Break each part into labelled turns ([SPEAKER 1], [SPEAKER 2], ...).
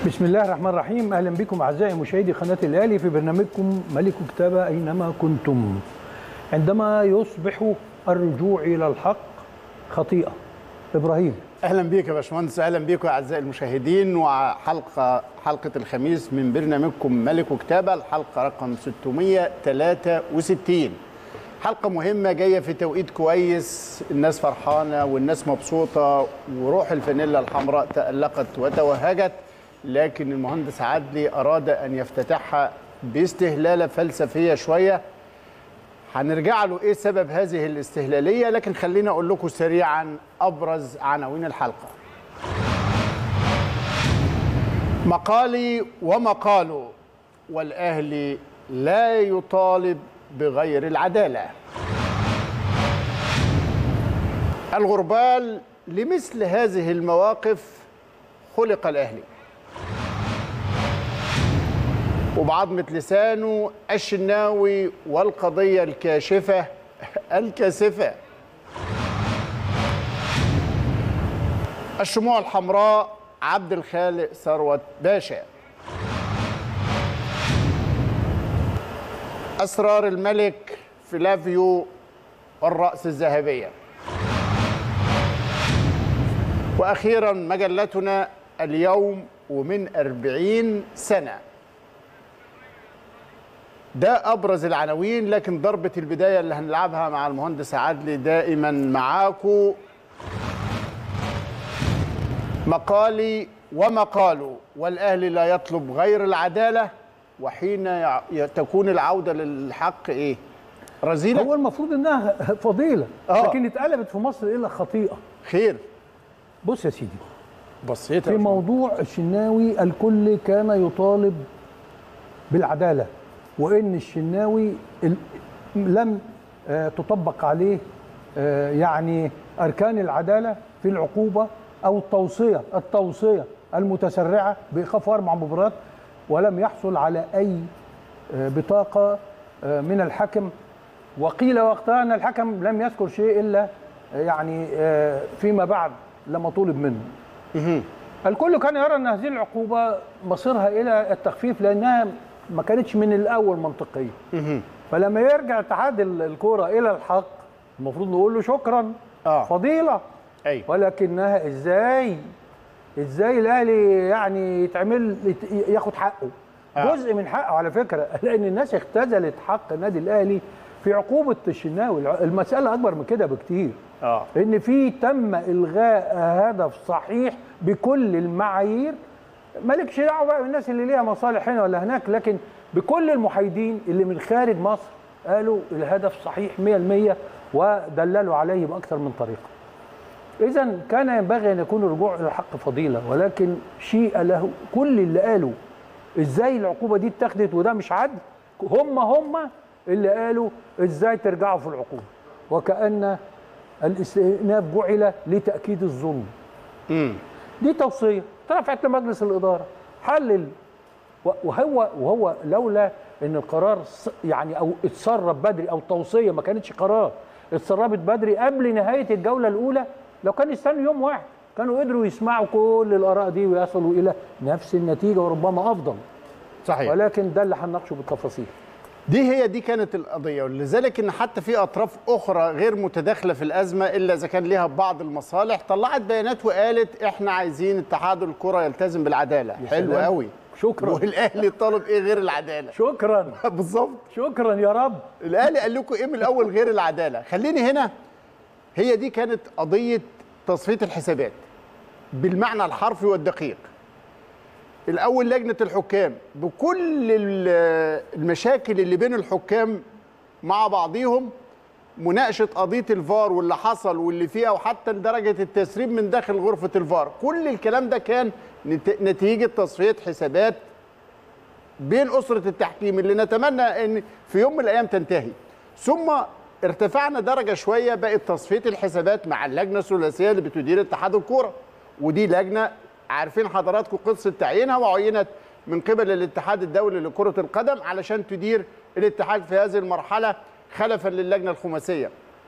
[SPEAKER 1] بسم الله الرحمن الرحيم اهلا بكم اعزائي مشاهدي قناه الاهلي في برنامجكم ملك كتابه اينما كنتم عندما يصبح الرجوع الى الحق خطيئه ابراهيم
[SPEAKER 2] اهلا بيك يا باشمهندس اهلا بيكم اعزائي المشاهدين وحلقه حلقه الخميس من برنامجكم ملك كتابه الحلقه رقم 663 حلقه مهمه جايه في توقيت كويس الناس فرحانه والناس مبسوطه وروح الفانيلا الحمراء تالقت وتوهجت لكن المهندس عدلي اراد ان يفتتحها باستهلاله فلسفيه شويه هنرجع له ايه سبب هذه الاستهلاليه لكن خلينا اقول لكم سريعا ابرز عناوين الحلقه مقالي ومقاله والاهلي لا يطالب بغير العداله الغربال لمثل هذه المواقف خلق الاهلي وبعظمة لسانه الشناوي والقضية الكاشفة الكاسفة الشموع الحمراء عبد الخالق ثروت باشا أسرار الملك فلافيو والرأس الذهبية وأخيرا مجلتنا اليوم ومن أربعين سنة ده ابرز العناوين لكن ضربه البدايه اللي هنلعبها مع المهندس عدلي دائما معاكم مقالي ومقاله والاهلي لا يطلب غير العداله وحين يع... تكون العوده للحق ايه رذيله
[SPEAKER 1] هو المفروض انها فضيله
[SPEAKER 2] آه.
[SPEAKER 1] لكن اتقلبت في مصر الى خطيئه
[SPEAKER 2] خير
[SPEAKER 1] بص يا سيدي
[SPEAKER 2] بصيت
[SPEAKER 1] في موضوع الشناوي الكل كان يطالب بالعداله وان الشناوي ال- لم آه، تطبق عليه آه، يعني اركان العداله في العقوبه او التوصيه التوصيه المتسرعه بايقاف اربع مباريات ولم يحصل على اي آه، بطاقه آه، من الحكم وقيل وقتها ان الحكم لم يذكر شيء الا آه، يعني آه، فيما بعد لما طولب منه الكل كان يرى ان هذه العقوبه مصيرها الى التخفيف لانها ما كانتش من الاول منطقيه فلما يرجع اتحاد ال- الكوره الى الحق المفروض نقول له شكرا
[SPEAKER 2] آه.
[SPEAKER 1] فضيله
[SPEAKER 2] ايوه
[SPEAKER 1] ولكنها ازاي ازاي الاهلي يعني يتعمل يت- ياخد حقه
[SPEAKER 2] آه.
[SPEAKER 1] جزء من حقه على فكره لان الناس اختزلت حق النادي الاهلي في عقوبه الشناوي الع- المساله اكبر من كده بكتير
[SPEAKER 2] اه
[SPEAKER 1] ان في تم الغاء هدف صحيح بكل المعايير مالكش دعوه بقى بالناس اللي ليها مصالح هنا ولا هناك لكن بكل المحايدين اللي من خارج مصر قالوا الهدف صحيح 100% ودللوا عليه باكثر من طريقه. اذا كان ينبغي ان يكون الرجوع الى الحق فضيله ولكن شيء له كل اللي قالوا ازاي العقوبه دي اتخذت وده مش عدل هم هم اللي قالوا ازاي ترجعوا في العقوبه وكان الاستئناف جعل لتاكيد الظلم
[SPEAKER 2] امم
[SPEAKER 1] دي توصيه اترفعت لمجلس الاداره حلل و- وهو وهو لولا ان القرار ص- يعني او اتسرب بدري او توصيه ما كانتش قرار اتسربت بدري قبل نهايه الجوله الاولى لو كان يستنوا يوم واحد كانوا قدروا يسمعوا كل الاراء دي ويصلوا الى نفس النتيجه وربما افضل
[SPEAKER 2] صحيح
[SPEAKER 1] ولكن ده اللي هنناقشه بالتفاصيل
[SPEAKER 2] دي هي دي كانت القضية ولذلك إن حتى في أطراف أخرى غير متداخلة في الأزمة إلا إذا كان ليها بعض المصالح طلعت بيانات وقالت إحنا عايزين اتحاد الكرة يلتزم بالعدالة حلو
[SPEAKER 1] سلام.
[SPEAKER 2] قوي
[SPEAKER 1] شكرا
[SPEAKER 2] والأهلي طالب إيه غير العدالة
[SPEAKER 1] شكرا
[SPEAKER 2] بالظبط
[SPEAKER 1] شكرا يا رب
[SPEAKER 2] الأهلي قال لكم إيه من الأول غير العدالة خليني هنا هي دي كانت قضية تصفية الحسابات بالمعنى الحرفي والدقيق الاول لجنه الحكام بكل ال- المشاكل اللي بين الحكام مع بعضيهم مناقشه قضيه الفار واللي حصل واللي فيها وحتى لدرجه التسريب من داخل غرفه الفار كل الكلام ده كان نت- نتيجه تصفيه حسابات بين اسره التحكيم اللي نتمنى ان في يوم من الايام تنتهي ثم ارتفعنا درجه شويه بقت تصفيه الحسابات مع اللجنه الثلاثيه اللي بتدير اتحاد الكوره ودي لجنه عارفين حضراتكم قصه تعيينها وعينت من قبل الاتحاد الدولي لكره القدم علشان تدير الاتحاد في هذه المرحله خلفا للجنه الخماسيه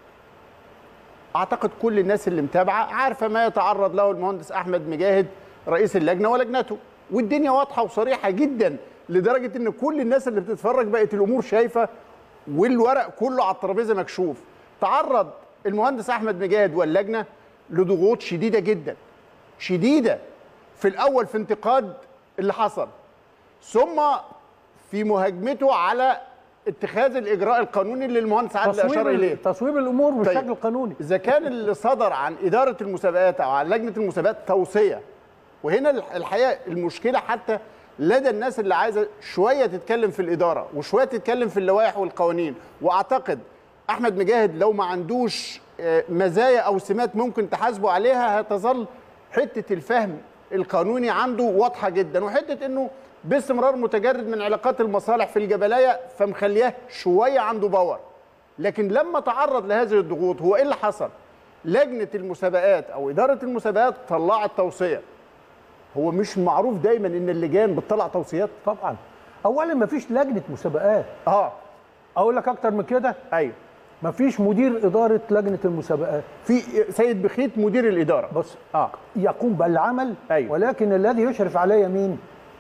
[SPEAKER 2] اعتقد كل الناس اللي متابعه عارفه ما يتعرض له المهندس احمد مجاهد رئيس اللجنه ولجنته والدنيا واضحه وصريحه جدا لدرجه ان كل الناس اللي بتتفرج بقت الامور شايفه والورق كله على الترابيزه مكشوف تعرض المهندس احمد مجاهد واللجنه لضغوط شديده جدا شديده في الاول في انتقاد اللي حصل ثم في مهاجمته على اتخاذ الاجراء القانوني اللي المهندس عادل اشار
[SPEAKER 1] تصويب
[SPEAKER 2] اليه
[SPEAKER 1] تصويب الامور بالشكل
[SPEAKER 2] طيب.
[SPEAKER 1] القانوني
[SPEAKER 2] اذا كان اللي صدر عن اداره المسابقات او عن لجنه المسابقات توصيه وهنا الحقيقه المشكله حتى لدى الناس اللي عايزه شويه تتكلم في الاداره وشويه تتكلم في اللوائح والقوانين واعتقد احمد مجاهد لو ما عندوش آه، مزايا او سمات ممكن تحاسبه عليها هتظل حته الفهم القانوني عنده واضحه جدا وحته انه باستمرار متجرد من علاقات المصالح في الجبلايه فمخلياه شويه عنده باور لكن لما تعرض لهذه الضغوط هو ايه اللي حصل؟ لجنه المسابقات او اداره المسابقات طلعت توصيه هو مش معروف دايما ان اللجان بتطلع توصيات
[SPEAKER 1] طبعا اولا ما فيش لجنه مسابقات
[SPEAKER 2] اه
[SPEAKER 1] اقول لك اكتر من كده
[SPEAKER 2] ايوه
[SPEAKER 1] ما فيش مدير اداره لجنه المسابقات
[SPEAKER 2] في سيد بخيت مدير الاداره
[SPEAKER 1] بص
[SPEAKER 2] اه
[SPEAKER 1] يقوم بالعمل
[SPEAKER 2] أيوة.
[SPEAKER 1] ولكن الذي يشرف عليه مين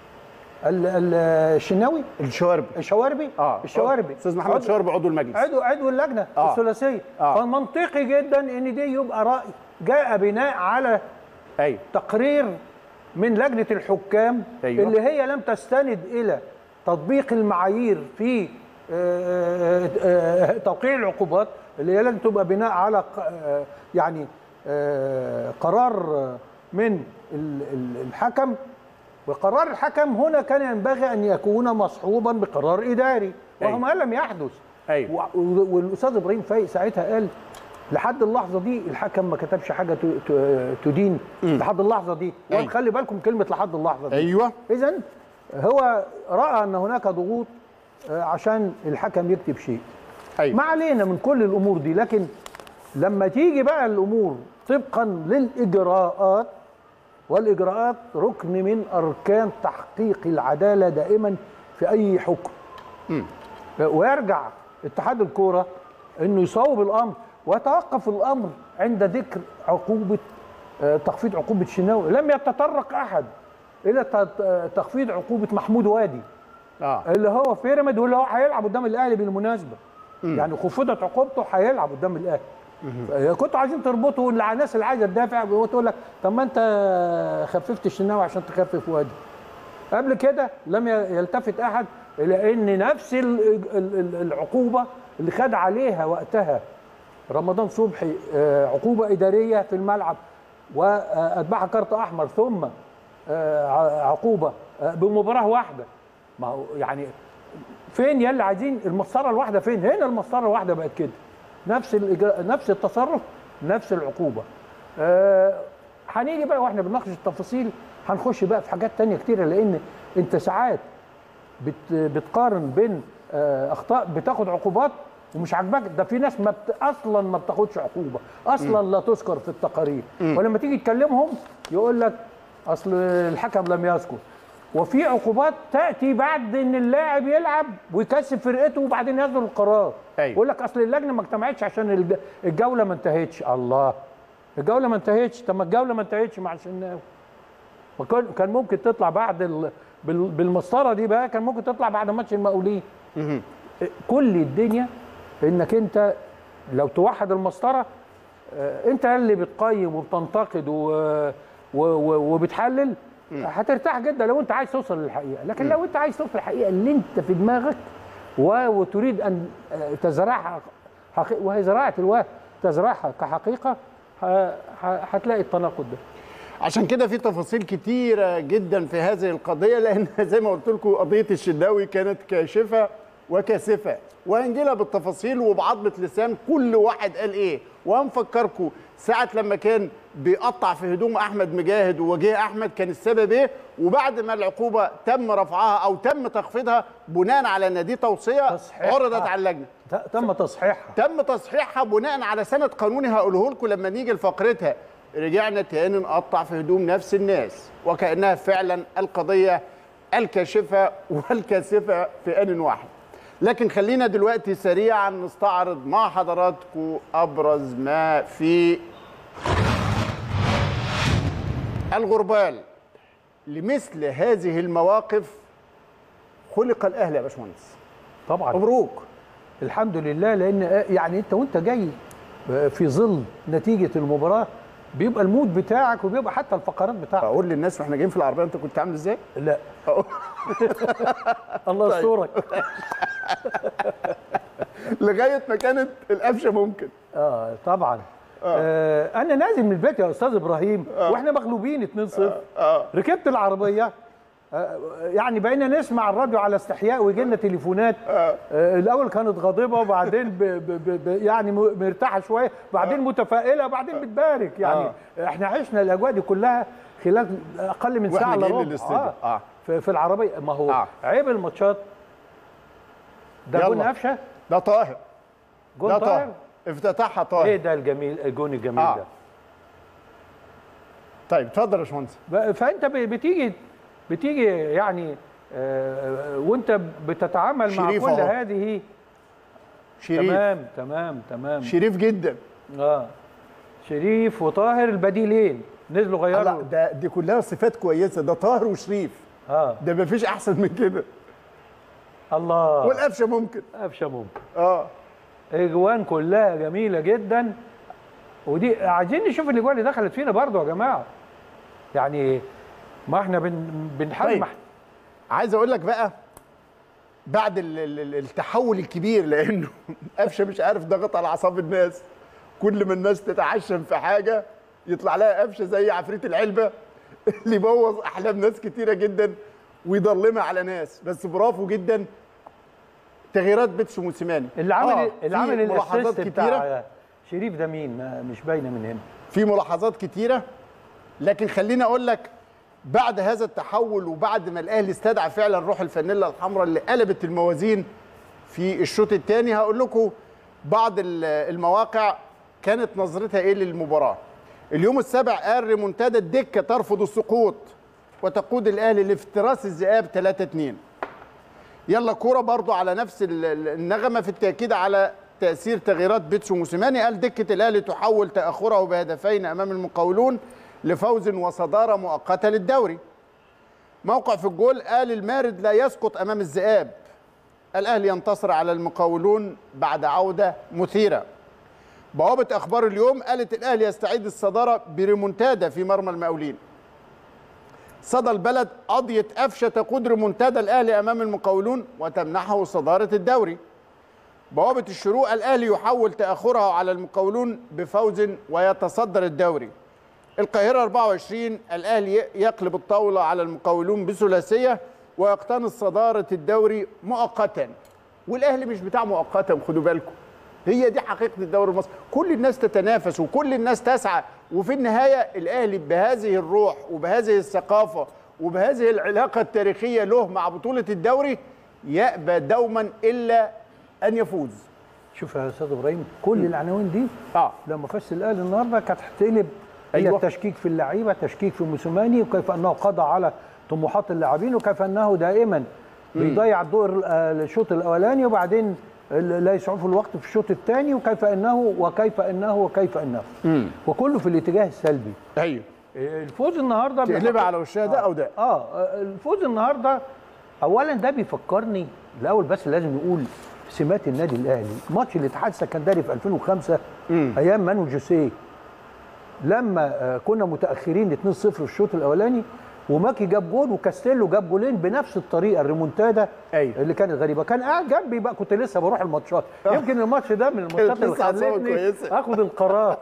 [SPEAKER 1] ال- ال- الشناوي
[SPEAKER 2] الشواربي
[SPEAKER 1] الشواربي
[SPEAKER 2] اه
[SPEAKER 1] الشواربي
[SPEAKER 2] استاذ محمد
[SPEAKER 1] عضو-
[SPEAKER 2] شواربي عضو المجلس
[SPEAKER 1] عضو عضو اللجنه
[SPEAKER 2] آه.
[SPEAKER 1] الثلاثيه
[SPEAKER 2] آه.
[SPEAKER 1] فمنطقي جدا ان دي يبقى راي جاء بناء على
[SPEAKER 2] ايوه
[SPEAKER 1] تقرير من لجنه الحكام
[SPEAKER 2] أيوة.
[SPEAKER 1] اللي هي لم تستند الى تطبيق المعايير في آه، آه، توقيع العقوبات اللي هي لازم تبقى بناء على ق- آه، يعني آه، قرار آه، من ال- ال- الحكم وقرار الحكم هنا كان ينبغي ان يكون مصحوبا بقرار اداري وهو
[SPEAKER 2] أيوة.
[SPEAKER 1] ما لم يحدث
[SPEAKER 2] أيوة.
[SPEAKER 1] و- و- والاستاذ ابراهيم فايق ساعتها قال لحد اللحظه دي الحكم ما كتبش حاجه ت- ت- تدين لحد اللحظه دي
[SPEAKER 2] أيوة.
[SPEAKER 1] وخلي بالكم كلمه لحد اللحظه دي
[SPEAKER 2] ايوه
[SPEAKER 1] اذا هو راى ان هناك ضغوط آه، عشان الحكم يكتب شيء
[SPEAKER 2] ايوه
[SPEAKER 1] ما علينا من كل الامور دي لكن لما تيجي بقى الامور طبقا للاجراءات والاجراءات ركن من اركان تحقيق العداله دائما في اي حكم ويرجع اتحاد الكوره انه يصوب الامر ويتوقف الامر عند ذكر عقوبه آه، تخفيض عقوبه الشناوي لم يتطرق احد الى ت- آه، تخفيض عقوبه محمود وادي
[SPEAKER 2] اه
[SPEAKER 1] اللي هو في بيراميد واللي هو هيلعب قدام الاهلي بالمناسبه يعني خفضت عقوبته هيلعب قدام الاهلي كنتوا عايزين تربطوا اللي على الناس اللي عايزه تدافع وتقول لك طب ما انت خففت الشناوي عشان تخفف وادي قبل كده لم يلتفت احد الى ان نفس ال- ال- ال- العقوبه اللي خد عليها وقتها رمضان صبحي آه، عقوبه اداريه في الملعب واتبعها كارت احمر ثم آه، ع- عقوبه آه، بمباراه واحده ما هو يعني فين يلا عايزين المسطره الواحده فين هنا المسطره الواحده بقت كده نفس الإجراء نفس التصرف نفس العقوبه آه، هنيجي بقى واحنا بنناقش التفاصيل هنخش بقى في حاجات تانية كتيرة لان انت ساعات بت بتقارن بين آه، اخطاء بتاخد عقوبات ومش عاجباك ده في ناس ما بت... اصلا ما بتاخدش عقوبه اصلا لا تذكر في التقارير ولما تيجي تكلمهم يقول لك اصل الحكم لم يذكر وفي عقوبات تاتي بعد ان اللاعب يلعب ويكسب فرقته وبعدين يصدر القرار
[SPEAKER 2] أيوة.
[SPEAKER 1] يقول لك اصل اللجنه ما اجتمعتش عشان الج- الجوله ما انتهتش الله الجوله ما انتهتش طب ما الجوله ما انتهتش مع الشناوي ما كان كان ممكن تطلع بعد ال... بال... بالمسطره دي بقى كان ممكن تطلع بعد ماتش المقاولين كل الدنيا انك انت لو توحد المسطره آه، انت اللي بتقيم وبتنتقد و... و... و... وبتحلل هترتاح جدا لو انت عايز توصل للحقيقه لكن لو انت عايز توصل للحقيقه اللي انت في دماغك و... وتريد ان آه، تزرعها حقيقة وهي زراعه الوهم تزرعها كحقيقه ه... ه... هتلاقي التناقض ده
[SPEAKER 2] عشان كده في تفاصيل كتيرة جدا في هذه القضية لأن زي ما قلت لكم قضية الشناوي كانت كاشفة وكاسفة وهنجيلها بالتفاصيل وبعضمة لسان كل واحد قال إيه وهنفكركم ساعة لما كان بيقطع في هدوم أحمد مجاهد ووجيه أحمد كان السبب إيه وبعد ما العقوبة تم رفعها أو تم تخفيضها بناء على أن دي توصية
[SPEAKER 1] تصحيحها.
[SPEAKER 2] عرضت على اللجنة
[SPEAKER 1] ت- تم تصحيحها
[SPEAKER 2] تم تصحيحها بناء على سند قانوني هقوله لكم لما نيجي لفقرتها رجعنا تاني نقطع في هدوم نفس الناس وكانها فعلا القضيه الكاشفه والكاسفه في ان واحد لكن خلينا دلوقتي سريعا نستعرض مع حضراتكم ابرز ما في الغربال لمثل هذه المواقف خلق الاهلي يا باشمهندس
[SPEAKER 1] طبعا
[SPEAKER 2] مبروك
[SPEAKER 1] الحمد لله لان يعني انت وانت جاي في ظل نتيجه المباراه بيبقى المود بتاعك وبيبقى حتى الفقرات بتاعك
[SPEAKER 2] اقول للناس واحنا جايين في العربيه انت كنت عامل ازاي؟
[SPEAKER 1] لا
[SPEAKER 2] أقول-
[SPEAKER 1] الله يسترك
[SPEAKER 2] لغايه ما كانت القفشه ممكن
[SPEAKER 1] اه طبعا آه انا نازل من البيت يا استاذ ابراهيم واحنا مغلوبين 2-0
[SPEAKER 2] اه
[SPEAKER 1] ركبت العربيه آه، يعني بقينا نسمع الراديو على استحياء ويجي لنا تليفونات آه، الاول كانت غاضبه وبعدين ب ب ب ب يعني م- مرتاحه شويه وبعدين متفائله وبعدين بتبارك يعني احنا عشنا الاجواء دي كلها خلال اقل من
[SPEAKER 2] واحنا
[SPEAKER 1] ساعه الا
[SPEAKER 2] جايين
[SPEAKER 1] ربع
[SPEAKER 2] للاستوديو.
[SPEAKER 1] آه.
[SPEAKER 2] آه.
[SPEAKER 1] في, في العربيه ما هو
[SPEAKER 2] آه.
[SPEAKER 1] عيب الماتشات ده
[SPEAKER 2] يلا.
[SPEAKER 1] جون قفشه
[SPEAKER 2] ده طاهر
[SPEAKER 1] جون
[SPEAKER 2] ده
[SPEAKER 1] طاهر
[SPEAKER 2] طاهر افتتاحها
[SPEAKER 1] ايه
[SPEAKER 2] طاهر
[SPEAKER 1] ده الجميل الجون الجميل
[SPEAKER 2] آه.
[SPEAKER 1] ده
[SPEAKER 2] طيب اتفضل يا باشمهندس
[SPEAKER 1] ب- فانت ب- بتيجي بتيجي يعني آه، وانت بتتعامل مع
[SPEAKER 2] شريف
[SPEAKER 1] كل
[SPEAKER 2] أهو.
[SPEAKER 1] هذه
[SPEAKER 2] شريف
[SPEAKER 1] تمام تمام تمام
[SPEAKER 2] شريف جدا
[SPEAKER 1] اه شريف وطاهر البديلين نزلوا
[SPEAKER 2] لا
[SPEAKER 1] غيروا
[SPEAKER 2] ده دي كلها صفات كويسه ده طاهر وشريف
[SPEAKER 1] اه
[SPEAKER 2] ده مفيش احسن من كده
[SPEAKER 1] الله
[SPEAKER 2] والقفشه ممكن
[SPEAKER 1] قفشه ممكن
[SPEAKER 2] اه
[SPEAKER 1] اجوان كلها جميله جدا ودي عايزين نشوف الاجوان اللي دخلت فينا برضو يا جماعه يعني ما احنا بن بنحاول
[SPEAKER 2] طيب.
[SPEAKER 1] مح-
[SPEAKER 2] عايز اقول لك بقى بعد ال- ال- ال- التحول الكبير لانه قفشه مش عارف ضغط على اعصاب الناس كل ما الناس تتعشم في حاجه يطلع لها قفشه زي عفريت العلبه اللي يبوظ احلام ناس كتيره جدا ويضلمها على ناس بس برافو جدا تغييرات بيتسو موسيماني
[SPEAKER 1] اللي عمل
[SPEAKER 2] آه،
[SPEAKER 1] اللي
[SPEAKER 2] في
[SPEAKER 1] عمل
[SPEAKER 2] ملاحظات
[SPEAKER 1] الاسيست
[SPEAKER 2] كتيره
[SPEAKER 1] بتاع شريف ده مين ما مش باينه من هنا
[SPEAKER 2] في ملاحظات كتيرة لكن خليني أقول لك بعد هذا التحول وبعد ما الأهلي استدعى فعلا روح الفانيلا الحمراء اللي قلبت الموازين في الشوط الثاني هقول لكم بعض ال- المواقع كانت نظرتها إيه للمباراة اليوم السابع قال ريمونتادا الدكة ترفض السقوط وتقود الأهلي لافتراس الذئاب 3-2 يلا كوره برضو على نفس ال- ال- النغمه في التاكيد على تاثير تغييرات بيتسو موسيماني قال دكه الاهلي تحول تاخره بهدفين امام المقاولون لفوز وصداره مؤقته للدوري موقع في الجول قال المارد لا يسقط امام الذئاب الاهلي ينتصر على المقاولون بعد عوده مثيره بوابه اخبار اليوم قالت الاهلي يستعيد الصداره بريمونتادا في مرمى المقاولين صدى البلد قضية قفشة تقود ريمونتادا الأهلي أمام المقاولون وتمنحه صدارة الدوري بوابة الشروق الأهلي يحول تأخره على المقاولون بفوز ويتصدر الدوري القاهرة 24 الأهلي يقلب الطاولة على المقاولون بثلاثية ويقتنص صدارة الدوري مؤقتا والأهلي مش بتاع مؤقتا خدوا بالكم هي دي حقيقة الدوري المصري كل الناس تتنافس وكل الناس تسعى وفي النهاية الأهلي بهذه الروح وبهذه الثقافة وبهذه العلاقة التاريخية له مع بطولة الدوري يأبى دوما إلا أن يفوز
[SPEAKER 1] شوف يا استاذ ابراهيم كل العناوين دي
[SPEAKER 2] آه.
[SPEAKER 1] لما فاز الاهلي النهارده كانت هتقلب هي
[SPEAKER 2] أيوة.
[SPEAKER 1] التشكيك في اللعيبه تشكيك في موسيماني وكيف انه قضى على طموحات اللاعبين وكيف انه دائما بيضيع الدور آه، الشوط الاولاني وبعدين ال- لا يسعفه الوقت في الشوط الثاني وكيف انه وكيف انه وكيف انه وكله في الاتجاه السلبي
[SPEAKER 2] أيوه
[SPEAKER 1] الفوز النهارده
[SPEAKER 2] تقلبها
[SPEAKER 1] بيفكر-
[SPEAKER 2] على وشها ده أو ده
[SPEAKER 1] اه الفوز النهارده اولا ده بيفكرني الاول بس لازم نقول سمات النادي الاهلي ماتش الاتحاد السكندري في 2005 ايام مانو جوسيه لما آه، كنا متاخرين 2-0 في الشوط الاولاني وماكي جاب جول وكاستيلو جاب جولين بنفس الطريقه الريمونتادا
[SPEAKER 2] أيوة.
[SPEAKER 1] اللي كانت غريبه كان قاعد جنبي بقى كنت لسه بروح الماتشات يمكن الماتش ده من الماتشات اللي
[SPEAKER 2] لسه أعصابك
[SPEAKER 1] خلتني
[SPEAKER 2] كويسة.
[SPEAKER 1] اخد القرار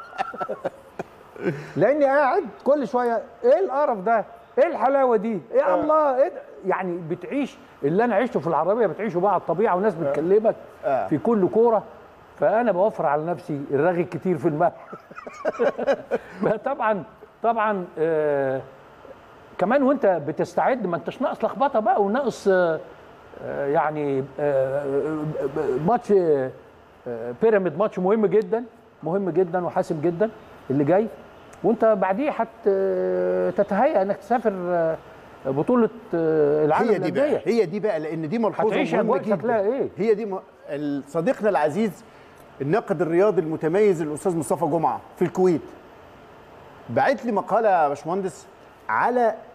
[SPEAKER 1] لاني قاعد كل شويه ايه القرف ده؟ ايه الحلاوه دي؟ يا
[SPEAKER 2] آه.
[SPEAKER 1] الله ايه ده؟ يعني بتعيش اللي انا عشته في العربيه بتعيشه بقى على الطبيعه وناس بتكلمك
[SPEAKER 2] آه.
[SPEAKER 1] في كل كوره فانا بوفر على نفسي الرغي الكتير في الملح طبعا طبعا آه كمان وانت بتستعد ما انتش ناقص لخبطه بقى وناقص آه آه، يعني آه، آه، ماتش آه، آه، بيراميد ماتش مهم جدا مهم جدا وحاسم جدا اللي جاي وانت بعديه هت آه، تتهيأ انك تسافر آه، بطوله آه، العالم
[SPEAKER 2] هي دي بقى
[SPEAKER 1] للأندية.
[SPEAKER 2] هي دي بقى لان دي ملحوظه
[SPEAKER 1] هتعيش
[SPEAKER 2] مهمه
[SPEAKER 1] أجواء
[SPEAKER 2] جدا
[SPEAKER 1] شكلها إيه؟
[SPEAKER 2] هي دي م... ال- صديقنا العزيز الناقد الرياضي المتميز الاستاذ مصطفى جمعه في الكويت بعت لي مقاله يا باشمهندس على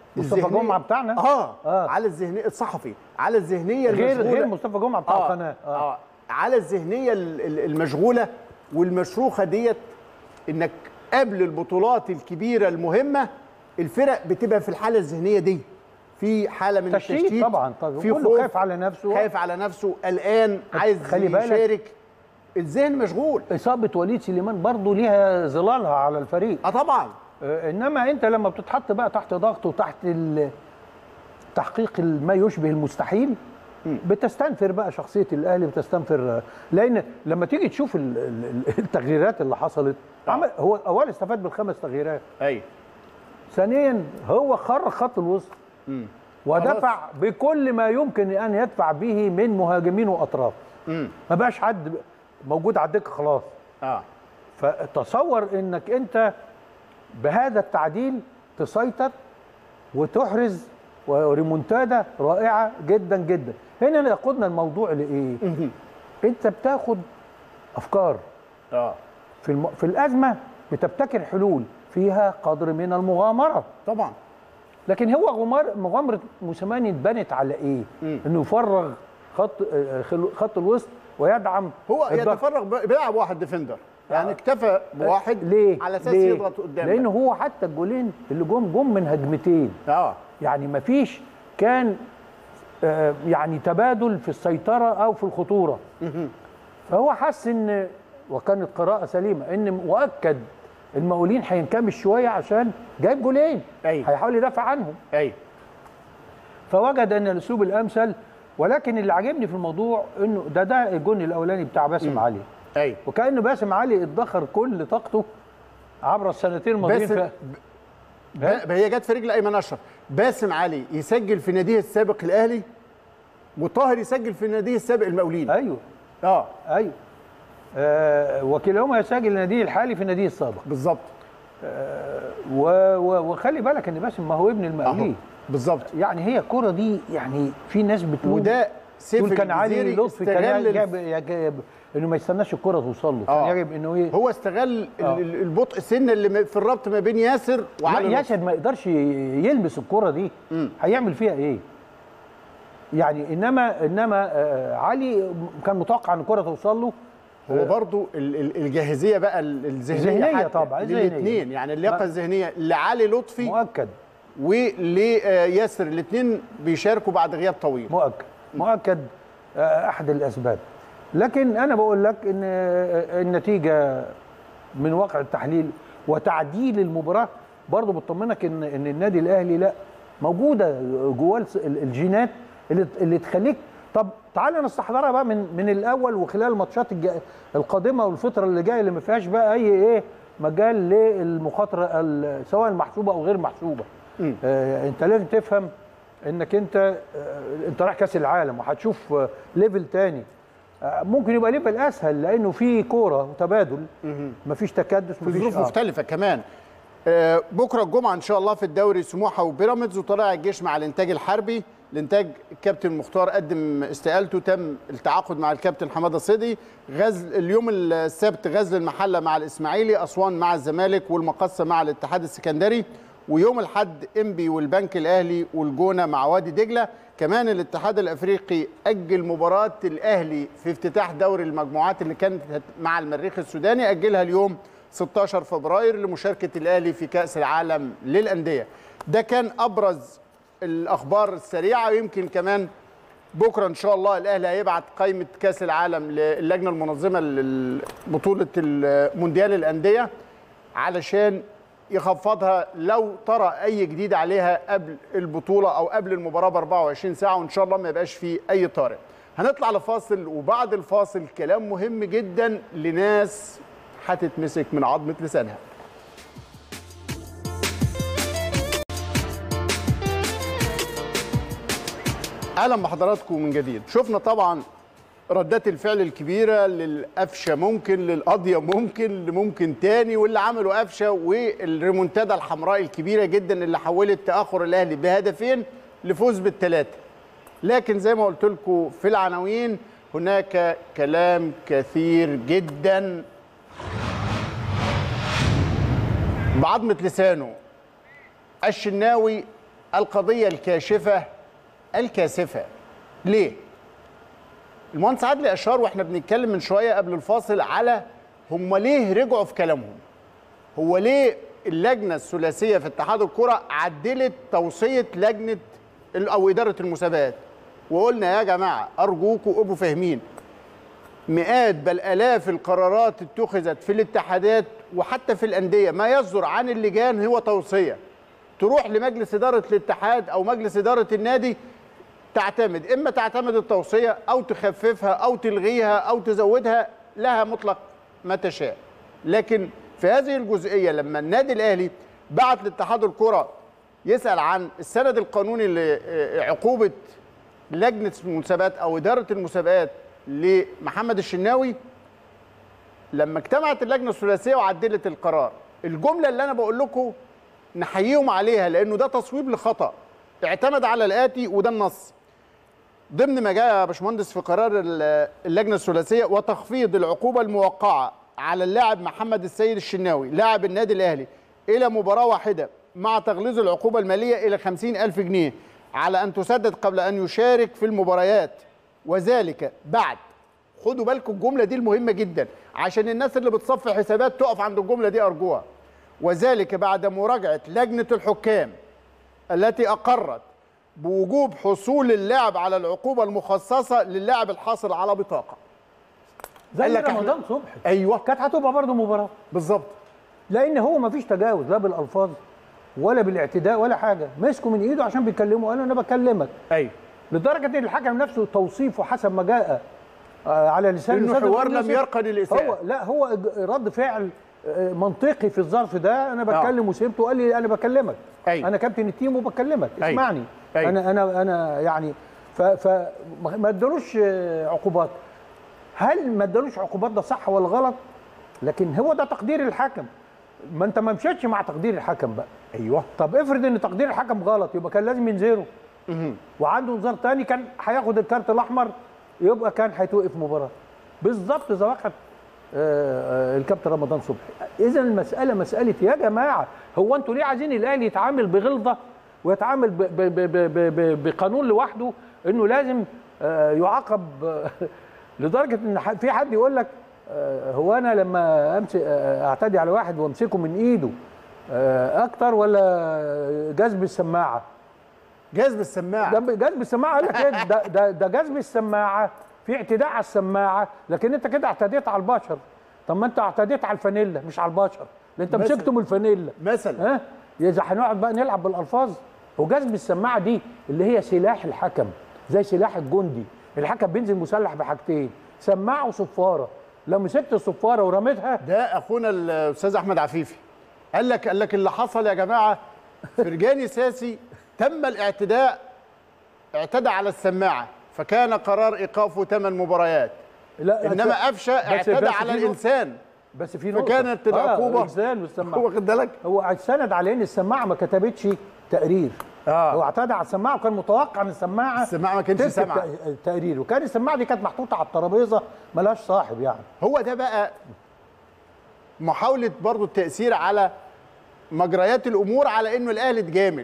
[SPEAKER 1] مصطفى
[SPEAKER 2] الذهنية-
[SPEAKER 1] جمعة بتاعنا؟
[SPEAKER 2] اه,
[SPEAKER 1] آه.
[SPEAKER 2] على الذهنيه الصحفي على الذهنيه
[SPEAKER 1] غير
[SPEAKER 2] المشغولة.
[SPEAKER 1] غير مصطفى جمعه بتاع القناه
[SPEAKER 2] آه. آه. على الذهنيه ال- ال- المشغوله والمشروخه ديت انك قبل البطولات الكبيره المهمه الفرق بتبقى في الحاله الذهنيه دي في حاله من
[SPEAKER 1] تشتيت
[SPEAKER 2] التشتيت
[SPEAKER 1] طبعا طبعا
[SPEAKER 2] في
[SPEAKER 1] كله
[SPEAKER 2] خوف
[SPEAKER 1] خايف على نفسه
[SPEAKER 2] خايف على نفسه قلقان عايز
[SPEAKER 1] خلي بالك.
[SPEAKER 2] يشارك الذهن مشغول
[SPEAKER 1] اصابه وليد سليمان برضه ليها ظلالها على الفريق
[SPEAKER 2] اه طبعا
[SPEAKER 1] آه، انما انت لما بتتحط بقى تحت ضغط وتحت ال- تحقيق ما يشبه المستحيل بتستنفر بقى شخصيه الاهلي بتستنفر لان لما تيجي تشوف ال- ال- التغييرات اللي حصلت عمل هو اولا استفاد بالخمس تغييرات
[SPEAKER 2] ايوه
[SPEAKER 1] ثانيا هو خرج خط الوسط ودفع بكل ما يمكن ان يدفع به من مهاجمين واطراف ما بقاش حد موجود على الدكه خلاص
[SPEAKER 2] اه
[SPEAKER 1] فتصور انك انت بهذا التعديل تسيطر وتحرز وريمونتادا رائعه جدا جدا هنا يقودنا الموضوع لايه انت بتاخد افكار
[SPEAKER 2] اه
[SPEAKER 1] في الم... في الازمه بتبتكر حلول فيها قدر من المغامره
[SPEAKER 2] طبعا
[SPEAKER 1] لكن هو غمار مغامره موسيماني اتبنت على ايه انه يفرغ خط آه، خل- خط الوسط ويدعم
[SPEAKER 2] هو
[SPEAKER 1] الضغط.
[SPEAKER 2] يتفرغ ب- بيلعب واحد ديفندر يعني اكتفى بواحد
[SPEAKER 1] ليه
[SPEAKER 2] على اساس
[SPEAKER 1] ليه؟
[SPEAKER 2] يضغط قدام
[SPEAKER 1] لان هو حتى الجولين اللي جم جم من هجمتين
[SPEAKER 2] اه
[SPEAKER 1] يعني ما فيش كان آه، يعني تبادل في السيطره او في الخطوره فهو حس ان وكانت قراءه سليمه ان مؤكد المقاولين هينكمش شويه عشان جايب جولين
[SPEAKER 2] أيوة.
[SPEAKER 1] هيحاول يدافع عنهم
[SPEAKER 2] ايوه
[SPEAKER 1] فوجد ان الاسلوب الامثل ولكن اللي عجبني في الموضوع انه ده ده الجون الاولاني بتاع باسم علي
[SPEAKER 2] ايوه
[SPEAKER 1] وكأن باسم علي ادخر كل طاقته عبر السنتين الماضيين
[SPEAKER 2] باسم
[SPEAKER 1] ف...
[SPEAKER 2] ب- هي جت في رجل ايمن اشرف باسم علي يسجل في ناديه السابق الاهلي وطاهر يسجل في ناديه السابق المقاولين
[SPEAKER 1] ايوه
[SPEAKER 2] اه
[SPEAKER 1] ايوه آه وكلاهما يسجل النادي الحالي في النادي السابق
[SPEAKER 2] بالظبط
[SPEAKER 1] و... و... وخلي بالك ان باسم ما هو ابن
[SPEAKER 2] اهو
[SPEAKER 1] المقاولين
[SPEAKER 2] بالظبط
[SPEAKER 1] يعني هي الكره دي يعني في ناس بتقول
[SPEAKER 2] وده سيف
[SPEAKER 1] تقول كان علي
[SPEAKER 2] الجزيري
[SPEAKER 1] لطفي كان
[SPEAKER 2] استغل
[SPEAKER 1] يجب,
[SPEAKER 2] الف-
[SPEAKER 1] يجب انه ما يستناش الكره توصل له
[SPEAKER 2] آه.
[SPEAKER 1] كان يجب انه ايه
[SPEAKER 2] هو استغل ال-
[SPEAKER 1] آه.
[SPEAKER 2] ال- البطء السن اللي م- في الربط ما بين ياسر وعلي
[SPEAKER 1] لا
[SPEAKER 2] لطفي.
[SPEAKER 1] ياسر ما يقدرش ي- يلمس الكره دي هيعمل فيها ايه يعني انما انما آه علي كان متوقع ان الكره توصل له
[SPEAKER 2] هو برضو ال- ال- الجاهزيه بقى ال- الذهنيه
[SPEAKER 1] الذهنيه
[SPEAKER 2] حتى
[SPEAKER 1] طبعاً، الذهنية.
[SPEAKER 2] للاثنين يعني اللياقه
[SPEAKER 1] ما-
[SPEAKER 2] الذهنيه لعلي لطفي
[SPEAKER 1] مؤكد
[SPEAKER 2] ولياسر الاثنين بيشاركوا بعد غياب طويل
[SPEAKER 1] مؤكد مؤكد آه، احد الاسباب لكن انا بقول لك ان آه، النتيجه من واقع التحليل وتعديل المباراه برضه بتطمنك ان ان النادي الاهلي لا موجوده جواه الس- ال- الجينات اللي اللي تخليك طب تعالى نستحضرها بقى من من الاول وخلال الماتشات الج- القادمه والفتره اللي جايه اللي ما فيهاش بقى اي ايه مجال للمخاطره ال- سواء المحسوبه او غير محسوبه آه انت لازم تفهم انك انت آه انت رايح كاس العالم وهتشوف آه ليفل تاني آه ممكن يبقى ليفل اسهل لانه في كوره وتبادل مفيش تكدس
[SPEAKER 2] في
[SPEAKER 1] مفيش
[SPEAKER 2] ظروف
[SPEAKER 1] آه.
[SPEAKER 2] مختلفه كمان آه، بكره الجمعه ان شاء الله في الدوري سموحه وبيراميدز وطلائع الجيش مع الانتاج الحربي الانتاج الكابتن مختار قدم استقالته تم التعاقد مع الكابتن حماده صدي غزل اليوم السبت غزل المحله مع الاسماعيلي اسوان مع الزمالك والمقصه مع الاتحاد السكندري ويوم الاحد انبي والبنك الاهلي والجونه مع وادي دجله كمان الاتحاد الافريقي اجل مباراه الاهلي في افتتاح دوري المجموعات اللي كانت هت- مع المريخ السوداني اجلها اليوم 16 فبراير لمشاركه الاهلي في كاس العالم للانديه ده كان ابرز الاخبار السريعه ويمكن كمان بكره ان شاء الله الاهلي هيبعت قائمه كاس العالم للجنه المنظمه لبطوله مونديال الانديه علشان يخفضها لو ترى اي جديد عليها قبل البطوله او قبل المباراه ب 24 ساعه وان شاء الله ما يبقاش فيه اي طارئ. هنطلع لفاصل وبعد الفاصل كلام مهم جدا لناس هتتمسك من عظمه لسانها. اهلا بحضراتكم من جديد شفنا طبعا ردات الفعل الكبيره للقفشه ممكن للقضيه ممكن لممكن تاني واللي عملوا قفشه والريمونتادا الحمراء الكبيره جدا اللي حولت تاخر الاهلي بهدفين لفوز بالثلاثه لكن زي ما قلت لكم في العناوين هناك كلام كثير جدا بعظمه لسانه الشناوي القضيه الكاشفه الكاسفه ليه المهندس عادل اشار واحنا بنتكلم من شويه قبل الفاصل على هم ليه رجعوا في كلامهم هو ليه اللجنه الثلاثيه في اتحاد الكره عدلت توصيه لجنه ال- او اداره المسابقات وقلنا يا جماعه ارجوكم ابقوا فاهمين مئات بل الاف القرارات اتخذت في الاتحادات وحتى في الانديه ما يصدر عن اللجان هو توصيه تروح لمجلس اداره الاتحاد او مجلس اداره النادي تعتمد اما تعتمد التوصيه او تخففها او تلغيها او تزودها لها مطلق ما تشاء لكن في هذه الجزئيه لما النادي الاهلي بعت لاتحاد الكره يسال عن السند القانوني لعقوبه لجنه المسابقات او اداره المسابقات لمحمد الشناوي لما اجتمعت اللجنه الثلاثيه وعدلت القرار الجمله اللي انا بقول لكم نحييهم عليها لانه ده تصويب لخطا اعتمد على الاتي وده النص ضمن ما جاء يا باشمهندس في قرار ال- اللجنه الثلاثيه وتخفيض العقوبه الموقعه على اللاعب محمد السيد الشناوي لاعب النادي الاهلي الى مباراه واحده مع تغليظ العقوبه الماليه الى خمسين ألف جنيه على ان تسدد قبل ان يشارك في المباريات وذلك بعد خدوا بالكم الجمله دي المهمه جدا عشان الناس اللي بتصفي حسابات تقف عند الجمله دي ارجوها وذلك بعد مراجعه لجنه الحكام التي اقرت بوجوب حصول اللاعب على العقوبه المخصصه للاعب الحاصل على بطاقه
[SPEAKER 1] زي
[SPEAKER 2] قال لك إحنا-
[SPEAKER 1] رمضان صبحي
[SPEAKER 2] ايوه
[SPEAKER 1] كانت هتبقى برضه مباراه
[SPEAKER 2] بالظبط
[SPEAKER 1] لان هو ما فيش تجاوز لا بالالفاظ ولا بالاعتداء ولا حاجه مسكوا من ايده عشان بيكلموا قالوا انا بكلمك
[SPEAKER 2] ايوه
[SPEAKER 1] لدرجه ان الحكم نفسه توصيفه حسب ما جاء آه، على لسان
[SPEAKER 2] إنه
[SPEAKER 1] الأستاذ
[SPEAKER 2] حوار
[SPEAKER 1] إبراهيم
[SPEAKER 2] لم
[SPEAKER 1] يوسف.
[SPEAKER 2] يرقى للإساءة.
[SPEAKER 1] هو لا هو ج- رد فعل آه، منطقي في الظرف ده انا
[SPEAKER 2] آه.
[SPEAKER 1] بتكلم وسيبته قال لي انا بكلمك
[SPEAKER 2] أيوة.
[SPEAKER 1] انا كابتن التيم وبكلمك
[SPEAKER 2] أيوة.
[SPEAKER 1] اسمعني
[SPEAKER 2] أيوة.
[SPEAKER 1] انا انا انا يعني ف ف ما ما ادالوش آه، عقوبات هل ما ادالوش عقوبات ده صح ولا غلط لكن هو ده تقدير الحكم ما انت ما مشيتش مع تقدير الحكم بقى
[SPEAKER 2] ايوه
[SPEAKER 1] طب افرض ان تقدير الحكم غلط يبقى كان لازم ينذره وعنده انذار تاني كان هياخد الكارت الاحمر يبقى كان هيتوقف مباراه بالظبط زي وقت آه، آه، الكابتن رمضان صبحي اذا المساله مساله يا جماعه هو انتوا ليه عايزين الاهلي يتعامل بغلظه ويتعامل ب- ب- ب- ب- ب- ب- بقانون لوحده انه لازم آه، يعاقب آه، لدرجه ان ح- في حد يقول لك آه، هو انا لما امسك آه، اعتدي على واحد وامسكه من ايده آه، اكتر ولا جذب السماعه
[SPEAKER 2] جذب السماعه
[SPEAKER 1] ده جذب السماعه قال لك ايه ده ده ده جذب السماعه في اعتداء على السماعه لكن انت كده اعتديت على البشر طب ما انت اعتديت على الفانيلا مش على البشر لان انت
[SPEAKER 2] مثلا.
[SPEAKER 1] مسكته من الفانيلا
[SPEAKER 2] مثلا
[SPEAKER 1] ها اذا هنقعد بقى نلعب بالالفاظ وجذب السماعه دي اللي هي سلاح الحكم زي سلاح الجندي الحكم بينزل مسلح بحاجتين سماعه وصفاره لو مسكت الصفاره ورميتها
[SPEAKER 2] ده اخونا الاستاذ احمد عفيفي قال لك قال لك اللي حصل يا جماعه فرجاني ساسي تم الاعتداء اعتدى على السماعه فكان قرار ايقافه ثمان مباريات
[SPEAKER 1] لا
[SPEAKER 2] انما قفشه اعتدى
[SPEAKER 1] بس
[SPEAKER 2] على
[SPEAKER 1] في نقطة-
[SPEAKER 2] الانسان
[SPEAKER 1] بس في نقطه
[SPEAKER 2] فكانت العقوبه
[SPEAKER 1] آه الانسان والسماعه
[SPEAKER 2] واخد بالك
[SPEAKER 1] هو استند على ان السماعه ما كتبتش تقرير
[SPEAKER 2] آه.
[SPEAKER 1] هو اعتدى على السماعه وكان متوقع ان السماعه
[SPEAKER 2] السماعة ما كانتش
[SPEAKER 1] تكتب
[SPEAKER 2] سامعة.
[SPEAKER 1] ت- تقرير وكان السماعه دي كانت محطوطه على الترابيزه ملهاش صاحب يعني
[SPEAKER 2] هو ده بقى محاولة برضو التأثير على مجريات الأمور على إنه الأهلي اتجامل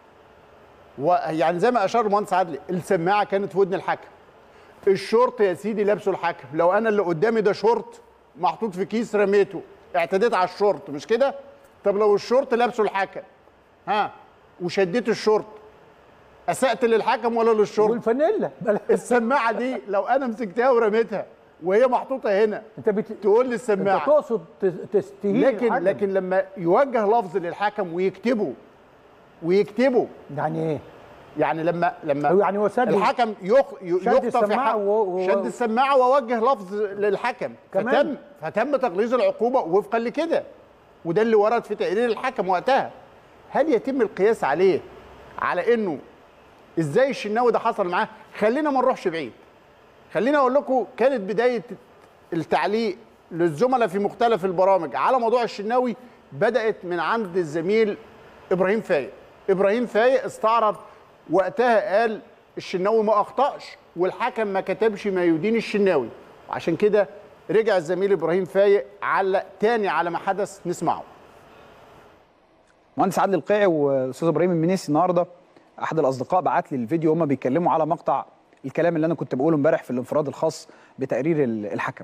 [SPEAKER 2] ويعني زي ما أشار المهندس عدلي السماعة كانت في ودن الحكم الشورت يا سيدي لابسه الحكم لو أنا اللي قدامي ده شورت محطوط في كيس رميته اعتديت على الشورت مش كده؟ طب لو الشورت لابسه الحكم ها وشديت الشورت أسأت للحكم ولا للشورت؟
[SPEAKER 1] والفانيلا
[SPEAKER 2] السماعة دي لو أنا مسكتها ورميتها وهي محطوطة هنا
[SPEAKER 1] انت بت...
[SPEAKER 2] تقول لي
[SPEAKER 1] انت
[SPEAKER 2] السماعه
[SPEAKER 1] تقصد ت- تستهين
[SPEAKER 2] لكن
[SPEAKER 1] الحكم.
[SPEAKER 2] لكن لما يوجه لفظ للحكم ويكتبه ويكتبه
[SPEAKER 1] يعني ايه؟
[SPEAKER 2] يعني لما لما
[SPEAKER 1] أو يعني هو سد-
[SPEAKER 2] الحكم يخ ي-
[SPEAKER 1] شد
[SPEAKER 2] يخطف
[SPEAKER 1] السماعة
[SPEAKER 2] يح-
[SPEAKER 1] و- و-
[SPEAKER 2] شد السماعه ووجه لفظ للحكم
[SPEAKER 1] كمان.
[SPEAKER 2] فتم فتم تغليظ العقوبه وفقا لكده وده اللي ورد في تقرير الحكم وقتها هل يتم القياس عليه على انه ازاي الشناوي ده حصل معاه خلينا ما نروحش بعيد خلينا اقول لكم كانت بدايه التعليق للزملاء في مختلف البرامج على موضوع الشناوي بدات من عند الزميل ابراهيم فايق ابراهيم فايق استعرض وقتها قال الشناوي ما اخطاش والحكم ما كتبش ما يدين الشناوي وعشان كده رجع الزميل ابراهيم فايق علق تاني على ما حدث نسمعه
[SPEAKER 3] مهندس عادل القيعي واستاذ ابراهيم المنيسي النهارده احد الاصدقاء بعت لي الفيديو هما بيتكلموا على مقطع الكلام اللي انا كنت بقوله امبارح في الانفراد الخاص بتقرير ال- الحكم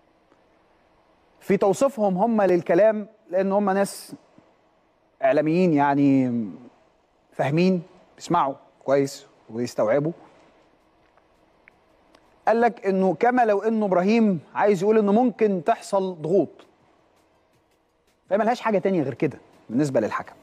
[SPEAKER 3] في توصيفهم هم للكلام لان هم ناس اعلاميين يعني فاهمين بيسمعوا كويس ويستوعبوا قال لك انه كما لو انه ابراهيم عايز يقول انه ممكن تحصل ضغوط فهي ملهاش حاجه تانية غير كده بالنسبه للحكم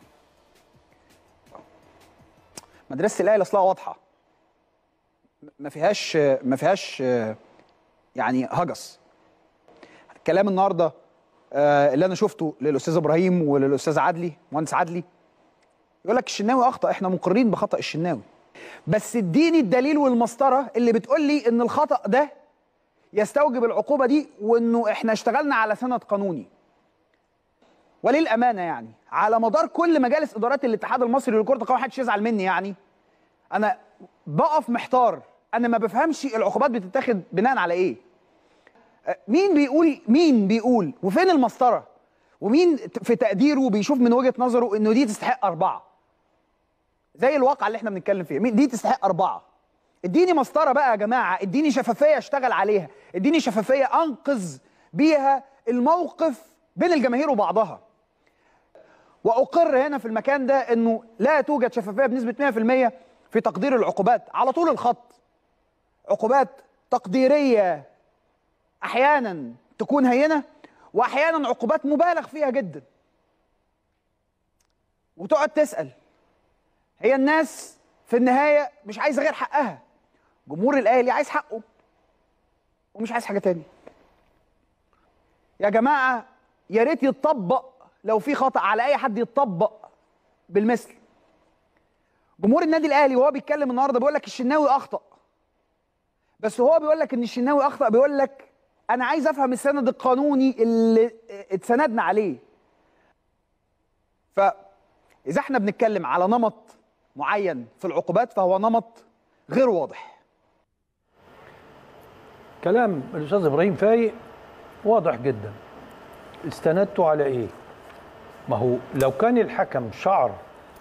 [SPEAKER 3] مدرسه الاهلي اصلها واضحه ما فيهاش ما فيهاش يعني هجس الكلام النهارده آه، اللي انا شفته للاستاذ ابراهيم وللاستاذ عدلي مهندس عدلي يقول لك الشناوي اخطا احنا مقرين بخطا الشناوي بس اديني الدليل والمسطره اللي بتقول لي ان الخطا ده يستوجب العقوبه دي وانه احنا اشتغلنا على سند قانوني وللامانه يعني على مدار كل مجالس ادارات الاتحاد المصري لكره القدم محدش يزعل مني يعني انا بقف محتار انا ما بفهمش العقوبات بتتاخد بناء على ايه أه، مين بيقول مين بيقول وفين المسطره ومين في تقديره بيشوف من وجهه نظره انه دي تستحق اربعه زي الواقع اللي احنا بنتكلم فيه مين- دي تستحق اربعه اديني مسطره بقى يا جماعه اديني شفافيه اشتغل عليها اديني شفافيه انقذ بيها الموقف بين الجماهير وبعضها واقر هنا في المكان ده انه لا توجد شفافيه بنسبه 100% في تقدير العقوبات على طول الخط عقوبات تقديريه احيانا تكون هينه واحيانا عقوبات مبالغ فيها جدا وتقعد تسال هي الناس في النهايه مش عايزه غير حقها جمهور الاهلي عايز حقه ومش عايز حاجه تاني يا جماعه يا ريت يتطبق لو في خطا على اي حد يتطبق بالمثل جمهور النادي الاهلي وهو بيتكلم النهارده بيقول لك الشناوي اخطا بس هو بيقول لك ان الشناوي اخطا بيقول لك انا عايز افهم السند القانوني اللي اتسندنا عليه فاذا احنا بنتكلم على نمط معين في العقوبات فهو نمط غير واضح
[SPEAKER 1] كلام الاستاذ ابراهيم فايق واضح جدا استندتوا على ايه ما هو لو كان الحكم شعر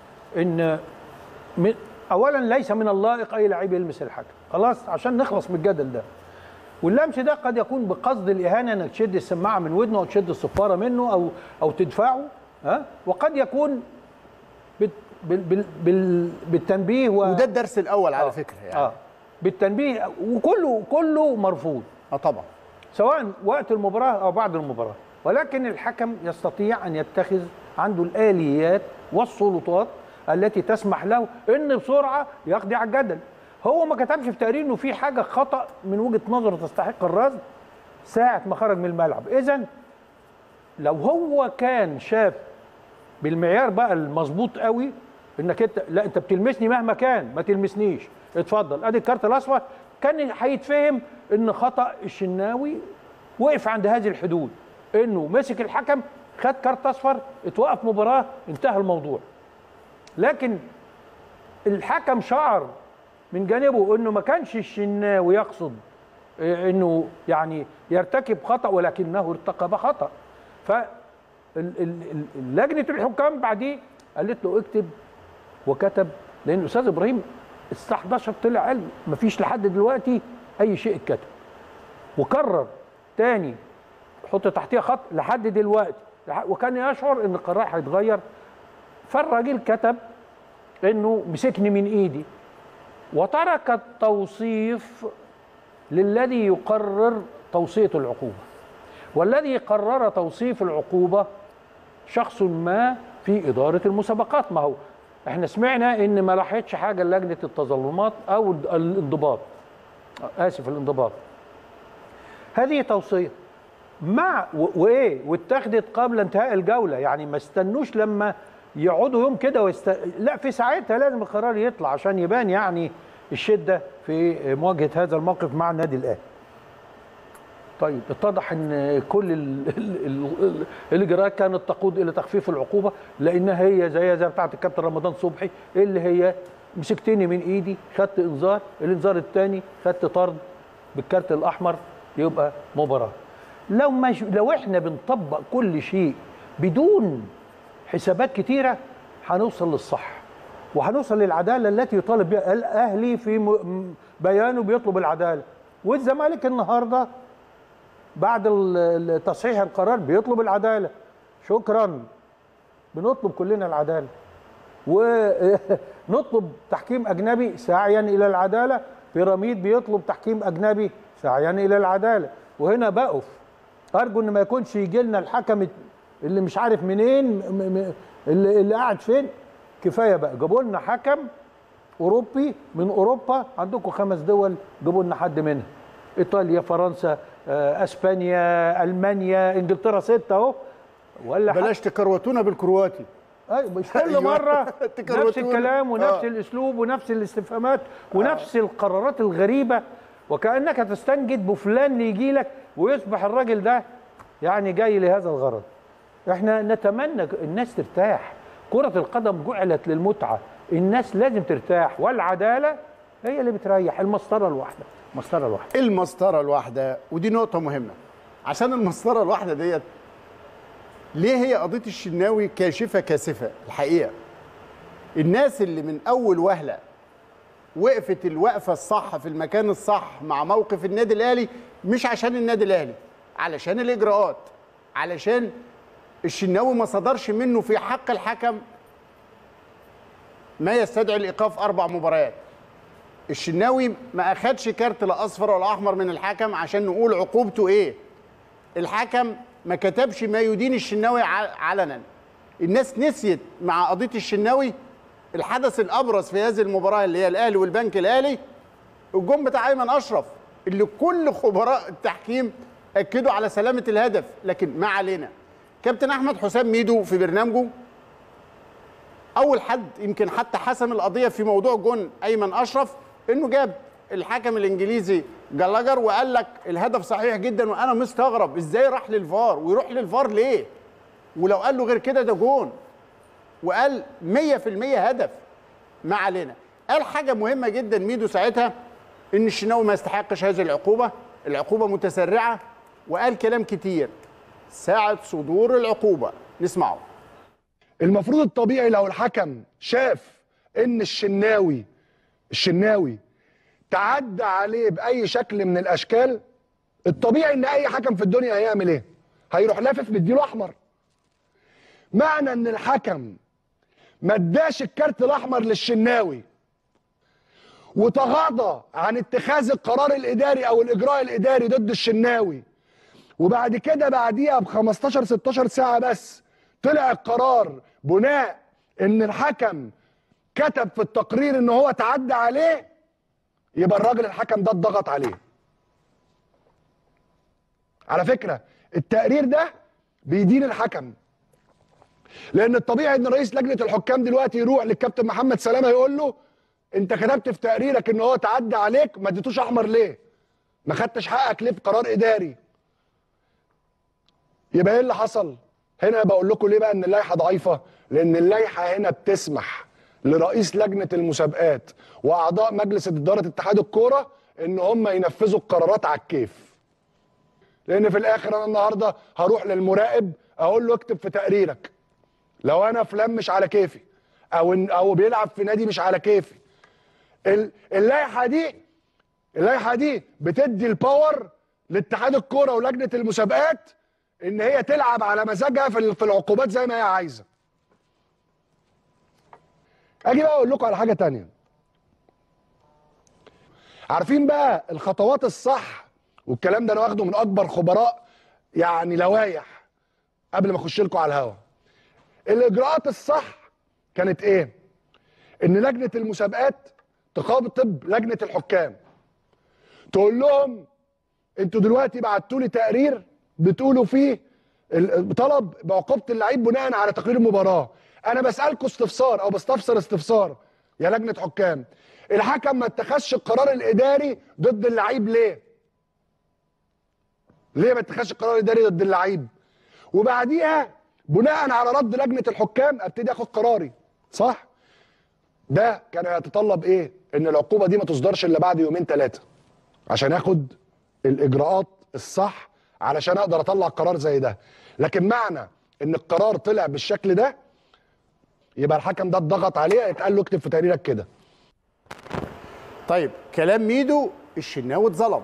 [SPEAKER 1] ان من اولا ليس من اللائق اي لعيب يلمس الحكم خلاص عشان نخلص من الجدل ده واللمس ده قد يكون بقصد الاهانه انك تشد السماعه من ودنه او تشد الصفاره منه او او تدفعه ها وقد يكون بال بال بال بال بالتنبيه و...
[SPEAKER 2] وده الدرس الاول على
[SPEAKER 1] آه.
[SPEAKER 2] فكره يعني
[SPEAKER 1] اه بالتنبيه وكله كله مرفوض
[SPEAKER 2] اه طبعا
[SPEAKER 1] سواء وقت المباراة أو بعد المباراة ولكن الحكم يستطيع أن يتخذ عنده الآليات والسلطات التي تسمح له أن بسرعة يقضي على الجدل هو ما كتبش في تقرير أنه في حاجة خطأ من وجهة نظره تستحق الرصد ساعة ما خرج من الملعب إذا لو هو كان شاف بالمعيار بقى المظبوط قوي انك انت لا انت بتلمسني مهما كان ما تلمسنيش اتفضل ادي الكارت الاصفر كان هيتفهم ان خطا الشناوي وقف عند هذه الحدود انه مسك الحكم خد كارت اصفر اتوقف مباراه انتهى الموضوع لكن الحكم شعر من جانبه انه ما كانش الشناوي يقصد إيه، انه يعني يرتكب خطا ولكنه ارتكب خطا ف ال- ال- ال- لجنه الحكام بعديه قالت له اكتب وكتب لان الاستاذ ابراهيم الساعه 11 طلع قال مفيش لحد دلوقتي اي شيء اتكتب وكرر تاني حط تحتيها خط لحد دلوقتي لح- وكان يشعر ان القرار هيتغير فالراجل كتب انه مسكني من ايدي وترك التوصيف للذي يقرر توصيه العقوبه والذي قرر توصيف العقوبه شخص ما في اداره المسابقات ما هو احنا سمعنا ان ما لاحظتش حاجه لجنه التظلمات او الد- الانضباط اسف الانضباط هذه توصيه مع و- وايه واتخذت قبل انتهاء الجوله يعني ما استنوش لما يقعدوا يوم كده ويست... لا في ساعتها لازم القرار يطلع عشان يبان يعني الشده في مواجهه هذا الموقف مع النادي الاهلي طيب اتضح ان كل ال- ال- ال- الاجراءات كانت تقود الى تخفيف العقوبه لانها هي زي زي بتاعه الكابتن رمضان صبحي اللي هي مسكتني من ايدي خدت انذار الانذار الثاني خدت طرد بالكارت الاحمر يبقى مباراه لو مش لو احنا بنطبق كل شيء بدون حسابات كتيره هنوصل للصح وهنوصل للعداله التي يطالب بها الاهلي في م- م- بيانه بيطلب العداله والزمالك النهارده بعد ال- ال- تصحيح القرار بيطلب العداله شكرا بنطلب كلنا العداله ونطلب تحكيم اجنبي ساعيا الى العداله بيراميد بيطلب تحكيم اجنبي ساعيا الى العداله وهنا بقف ارجو ان ما يكونش يجي لنا الحكم اللي مش عارف منين م- م- اللي, اللي قاعد فين كفايه بقى جابوا لنا حكم اوروبي من اوروبا عندكم خمس دول جابوا لنا حد منها ايطاليا فرنسا آه، اسبانيا المانيا انجلترا سته اهو ولا حد-
[SPEAKER 2] بلاش تكروتونا بالكرواتي
[SPEAKER 1] ايوه مش كل
[SPEAKER 2] أيوة.
[SPEAKER 1] مره
[SPEAKER 2] تكروتون.
[SPEAKER 1] نفس الكلام ونفس
[SPEAKER 2] آه.
[SPEAKER 1] الاسلوب ونفس الاستفهامات ونفس القرارات الغريبه وكانك تستنجد بفلان يجي لك ويصبح الراجل ده يعني جاي لهذا الغرض احنا نتمنى الناس ترتاح كرة القدم جعلت للمتعة الناس لازم ترتاح والعدالة هي اللي بتريح المسطرة الواحدة المسطرة الواحدة
[SPEAKER 2] المسطره الواحده ودي نقطه مهمه عشان المسطره الواحده ديت ليه هي قضيه الشناوي كاشفه كاسفه الحقيقه الناس اللي من اول وهله وقفت الوقفه الصح في المكان الصح مع موقف النادي الاهلي مش عشان النادي الاهلي علشان الاجراءات علشان الشناوي ما صدرش منه في حق الحكم ما يستدعي الايقاف اربع مباريات الشناوي ما اخدش كارت لا اصفر ولا احمر من الحكم عشان نقول عقوبته ايه الحكم ما كتبش ما يدين الشناوي ع- علنا الناس نسيت مع قضيه الشناوي الحدث الابرز في هذه المباراه اللي هي الاهلي والبنك الاهلي الجون بتاع ايمن اشرف اللي كل خبراء التحكيم اكدوا على سلامه الهدف لكن ما علينا كابتن احمد حسام ميدو في برنامجه اول حد يمكن حتى حسم القضيه في موضوع جون ايمن اشرف انه جاب الحكم الانجليزي جلاجر وقال لك الهدف صحيح جدا وانا مستغرب ازاي راح للفار ويروح للفار ليه ولو قال له غير كده ده جون وقال 100% هدف ما علينا قال حاجه مهمه جدا ميدو ساعتها ان الشناوي ما يستحقش هذه العقوبه العقوبه متسرعه وقال كلام كتير ساعه صدور العقوبه نسمعه
[SPEAKER 4] المفروض الطبيعي لو الحكم شاف ان الشناوي الشناوي تعدى عليه باي شكل من الاشكال الطبيعي ان اي حكم في الدنيا هيعمل ايه هيروح لافف مديله احمر معنى ان الحكم ما اداش الكارت الاحمر للشناوي وتغاضى عن اتخاذ القرار الاداري او الاجراء الاداري ضد الشناوي وبعد كده بعديها ب 15 16 ساعه بس طلع القرار بناء ان الحكم كتب في التقرير ان هو تعدى عليه يبقى الراجل الحكم ده اتضغط عليه على فكره التقرير ده بيدين الحكم لان الطبيعي ان رئيس لجنه الحكام دلوقتي يروح للكابتن محمد سلامه يقول له انت كتبت في تقريرك ان هو تعدى عليك ما اديتوش احمر ليه ما خدتش حقك ليه في قرار اداري يبقى ايه اللي حصل هنا بقول لكم ليه بقى ان اللائحه ضعيفه لان اللائحه هنا بتسمح لرئيس لجنه المسابقات واعضاء مجلس اداره اتحاد الكوره ان هم ينفذوا القرارات على الكيف لان في الاخر انا النهارده هروح للمراقب اقول له اكتب في تقريرك لو انا فلان مش على كيفي او إن- او بيلعب في نادي مش على كيفي ال- اللائحه دي اللائحه دي بتدي الباور لاتحاد الكوره ولجنه المسابقات ان هي تلعب على مزاجها في ال- في العقوبات زي ما هي عايزه اجي بقى اقول لكم على حاجه تانية عارفين بقى الخطوات الصح والكلام ده انا واخده من اكبر خبراء يعني لوايح قبل ما اخش لكم على الهوا الاجراءات الصح كانت ايه ان لجنه المسابقات تخاطب لجنه الحكام تقول لهم انتوا دلوقتي بعتوا لي تقرير بتقولوا فيه ال- طلب بعقوبه اللعيب بناء على تقرير المباراه انا بسالكم استفسار او بستفسر استفسار يا لجنه حكام الحكم ما اتخذش القرار الاداري ضد اللعيب ليه ليه ما اتخذش القرار الاداري ضد اللعيب وبعديها بناء على رد لجنه الحكام ابتدي اخد قراري صح ده كان يتطلب ايه ان العقوبه دي ما تصدرش الا بعد يومين ثلاثه عشان اخد الاجراءات الصح علشان اقدر اطلع قرار زي ده لكن معنى ان القرار طلع بالشكل ده يبقى الحكم ده اتضغط عليه اتقال له اكتب في تقريرك كده
[SPEAKER 2] طيب كلام ميدو الشناوي اتظلم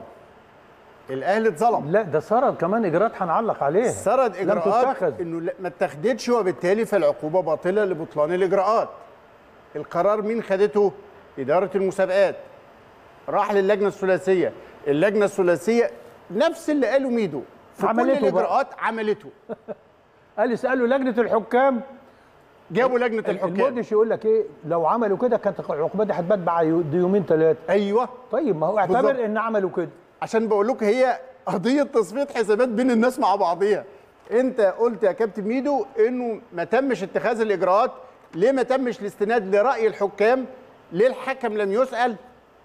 [SPEAKER 2] الاهلي اتظلم
[SPEAKER 1] لا ده سرد كمان اجراءات هنعلق عليها
[SPEAKER 2] سرد
[SPEAKER 1] لم
[SPEAKER 2] اجراءات
[SPEAKER 1] تتخذ
[SPEAKER 2] انه لا- ما اتخذتش وبالتالي فالعقوبه باطله لبطلان الاجراءات القرار مين خدته اداره المسابقات راح للجنه الثلاثيه اللجنه الثلاثيه نفس اللي قاله ميدو في
[SPEAKER 1] عملته
[SPEAKER 2] كل
[SPEAKER 1] بقى.
[SPEAKER 2] الاجراءات عملته
[SPEAKER 1] قال اسالوا لجنه الحكام
[SPEAKER 2] جابوا لجنه الحكام
[SPEAKER 1] المدش يقول لك ايه لو عملوا كده كانت العقوبات دي هتبات بعد يو- دي يومين ثلاثه
[SPEAKER 2] ايوه
[SPEAKER 1] طيب ما هو اعتبر
[SPEAKER 2] بالظبط.
[SPEAKER 1] ان عملوا كده
[SPEAKER 2] عشان بقول لكم هي قضيه تصفيه حسابات بين الناس مع بعضيها انت قلت يا كابتن ميدو انه ما تمش اتخاذ الاجراءات ليه ما تمش الاستناد لراي الحكام ليه الحكم لم يسال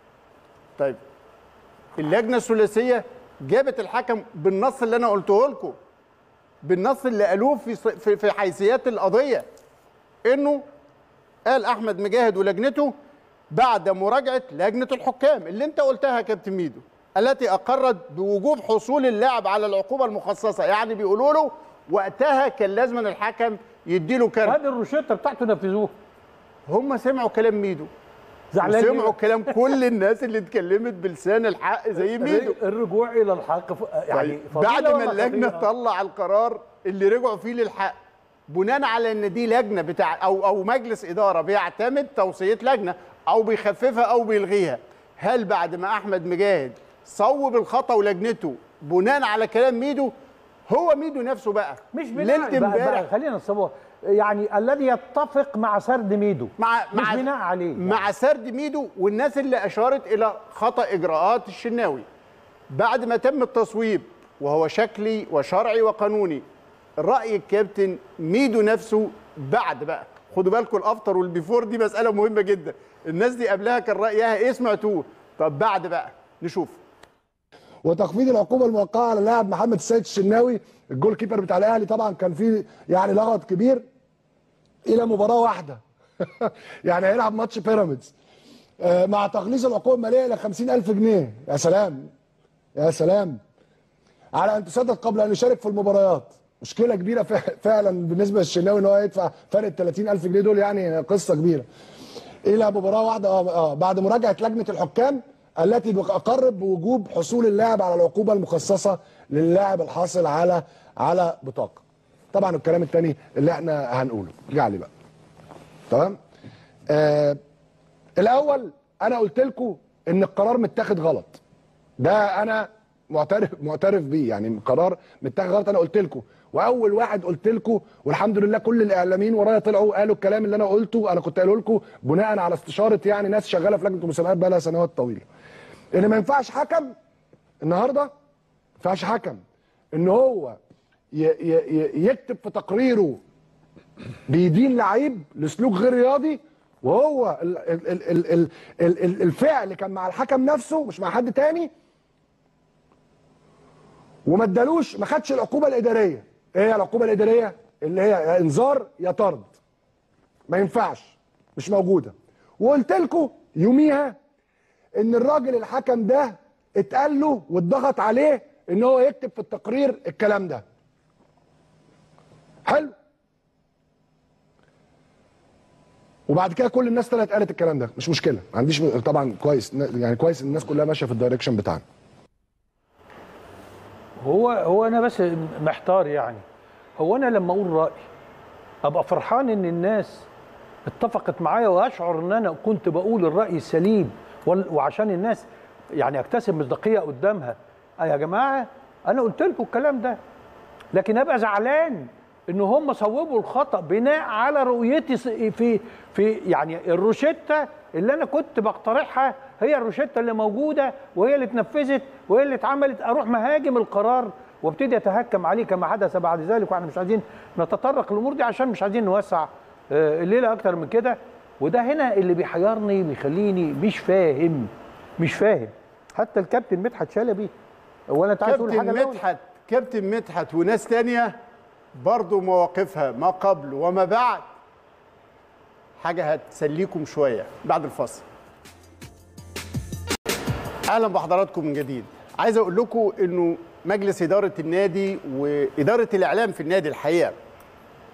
[SPEAKER 2] طيب اللجنه الثلاثيه جابت الحكم بالنص اللي انا قلته لكم بالنص اللي قالوه في ص- في في حيثيات القضيه انه قال احمد مجاهد ولجنته بعد مراجعه لجنه الحكام اللي انت قلتها يا كابتن ميدو التي اقرت بوجوب حصول اللاعب على العقوبه المخصصه يعني بيقولوا له وقتها كان لازم الحكم يديله كارت
[SPEAKER 1] هذه الروشته بتاعته نفذوها
[SPEAKER 2] هم سمعوا كلام ميدو
[SPEAKER 1] زعلان ليه؟
[SPEAKER 2] وسمعوا كلام كل الناس اللي اتكلمت بلسان الحق زي ميدو
[SPEAKER 1] الرجوع الى الحق ف... يعني
[SPEAKER 2] طيب
[SPEAKER 1] فضيلة
[SPEAKER 2] بعد ما
[SPEAKER 1] ولا
[SPEAKER 2] اللجنه
[SPEAKER 1] خطيئة؟
[SPEAKER 2] طلع القرار اللي رجعوا فيه للحق بناء على ان دي لجنه بتاع او او مجلس اداره بيعتمد توصيه لجنه او بيخففها او بيلغيها هل بعد ما احمد مجاهد صوب الخطا ولجنته بناء على كلام ميدو هو ميدو نفسه بقى
[SPEAKER 1] مش
[SPEAKER 2] ليله
[SPEAKER 1] بناء بقى,
[SPEAKER 2] امبارح
[SPEAKER 1] بقى خلينا نصبوها يعني الذي يتفق مع سرد ميدو
[SPEAKER 2] مع
[SPEAKER 1] مش
[SPEAKER 2] مع
[SPEAKER 1] بناء عليه
[SPEAKER 2] مع سرد ميدو والناس اللي اشارت الى خطا اجراءات الشناوي بعد ما تم التصويب وهو شكلي وشرعي وقانوني راي الكابتن ميدو نفسه بعد بقى خدوا بالكم الافتر والبيفور دي مساله مهمه جدا الناس دي قبلها كان رايها ايه سمعتوه طب بعد بقى نشوف
[SPEAKER 4] وتخفيض العقوبه الموقعه على اللاعب محمد السيد الشناوي الجول كيبر بتاع الاهلي طبعا كان فيه يعني لغط كبير الى مباراه واحده يعني هيلعب ماتش بيراميدز آه، مع تخليص العقوبه الماليه الى 50000 جنيه يا سلام يا سلام على ان تسدد قبل ان يشارك في المباريات مشكله كبيره فع- فعلا بالنسبه للشناوي ان هو يدفع فرق ال 30000 جنيه دول يعني قصه كبيره الى مباراه واحده اه اه بعد مراجعه لجنه الحكام التي اقرت بوجوب حصول اللاعب على العقوبه المخصصه للاعب الحاصل على على بطاقه. طبعا الكلام الثاني اللي احنا هنقوله ارجع لي بقى. تمام؟ آه الاول انا قلت لكم ان القرار متاخد غلط. ده انا معترف معترف بيه يعني القرار متاخد غلط انا قلت لكم واول واحد قلت لكم والحمد لله كل الاعلاميين ورايا طلعوا قالوا الكلام اللي انا قلته انا كنت قايله لكم بناء على استشاره يعني ناس شغاله في لجنه المسابقات بقى لها سنوات طويله ان ما ينفعش حكم النهارده ما ينفعش حكم ان هو ي ي ي يكتب في تقريره بيدين لعيب لسلوك غير رياضي وهو ال ال ال ال ال ال ال الفعل كان مع الحكم نفسه مش مع حد تاني وما ادالوش ما خدش العقوبه الاداريه ايه هي العقوبه الاداريه اللي هي يا انذار يا طرد ما ينفعش مش موجوده وقلت لكم يوميها ان الراجل الحكم ده اتقال له واتضغط عليه ان هو يكتب في التقرير الكلام ده حلو وبعد كده كل الناس طلعت قالت الكلام ده مش مشكله ما عنديش طبعا كويس يعني كويس ان الناس كلها ماشيه في الدايركشن بتاعنا
[SPEAKER 1] هو هو انا بس محتار يعني هو انا لما اقول رايي ابقى فرحان ان الناس اتفقت معايا واشعر ان انا كنت بقول الراي السليم وال- وعشان الناس يعني اكتسب مصداقيه قدامها آه يا جماعه انا قلت لكم الكلام ده لكن ابقى زعلان ان هم صوبوا الخطا بناء على رؤيتي س- في في يعني الروشته اللي انا كنت بقترحها هي الروشته اللي موجوده وهي اللي اتنفذت وهي اللي اتعملت اروح مهاجم القرار وابتدي اتهكم عليه كما حدث بعد ذلك واحنا مش عايزين نتطرق للامور دي عشان مش عايزين نوسع آه، الليله اكتر من كده وده هنا اللي بيحيرني بيخليني مش فاهم مش فاهم حتى الكابتن مدحت شلبي ولا انت عايز تقول حاجه
[SPEAKER 2] كابتن
[SPEAKER 1] الأول؟
[SPEAKER 2] مدحت كابتن مدحت وناس تانية برضو مواقفها ما قبل وما بعد حاجة هتسليكم شوية بعد الفاصل أهلا بحضراتكم من جديد عايز أقول لكم إنه مجلس إدارة النادي وإدارة الإعلام في النادي الحقيقة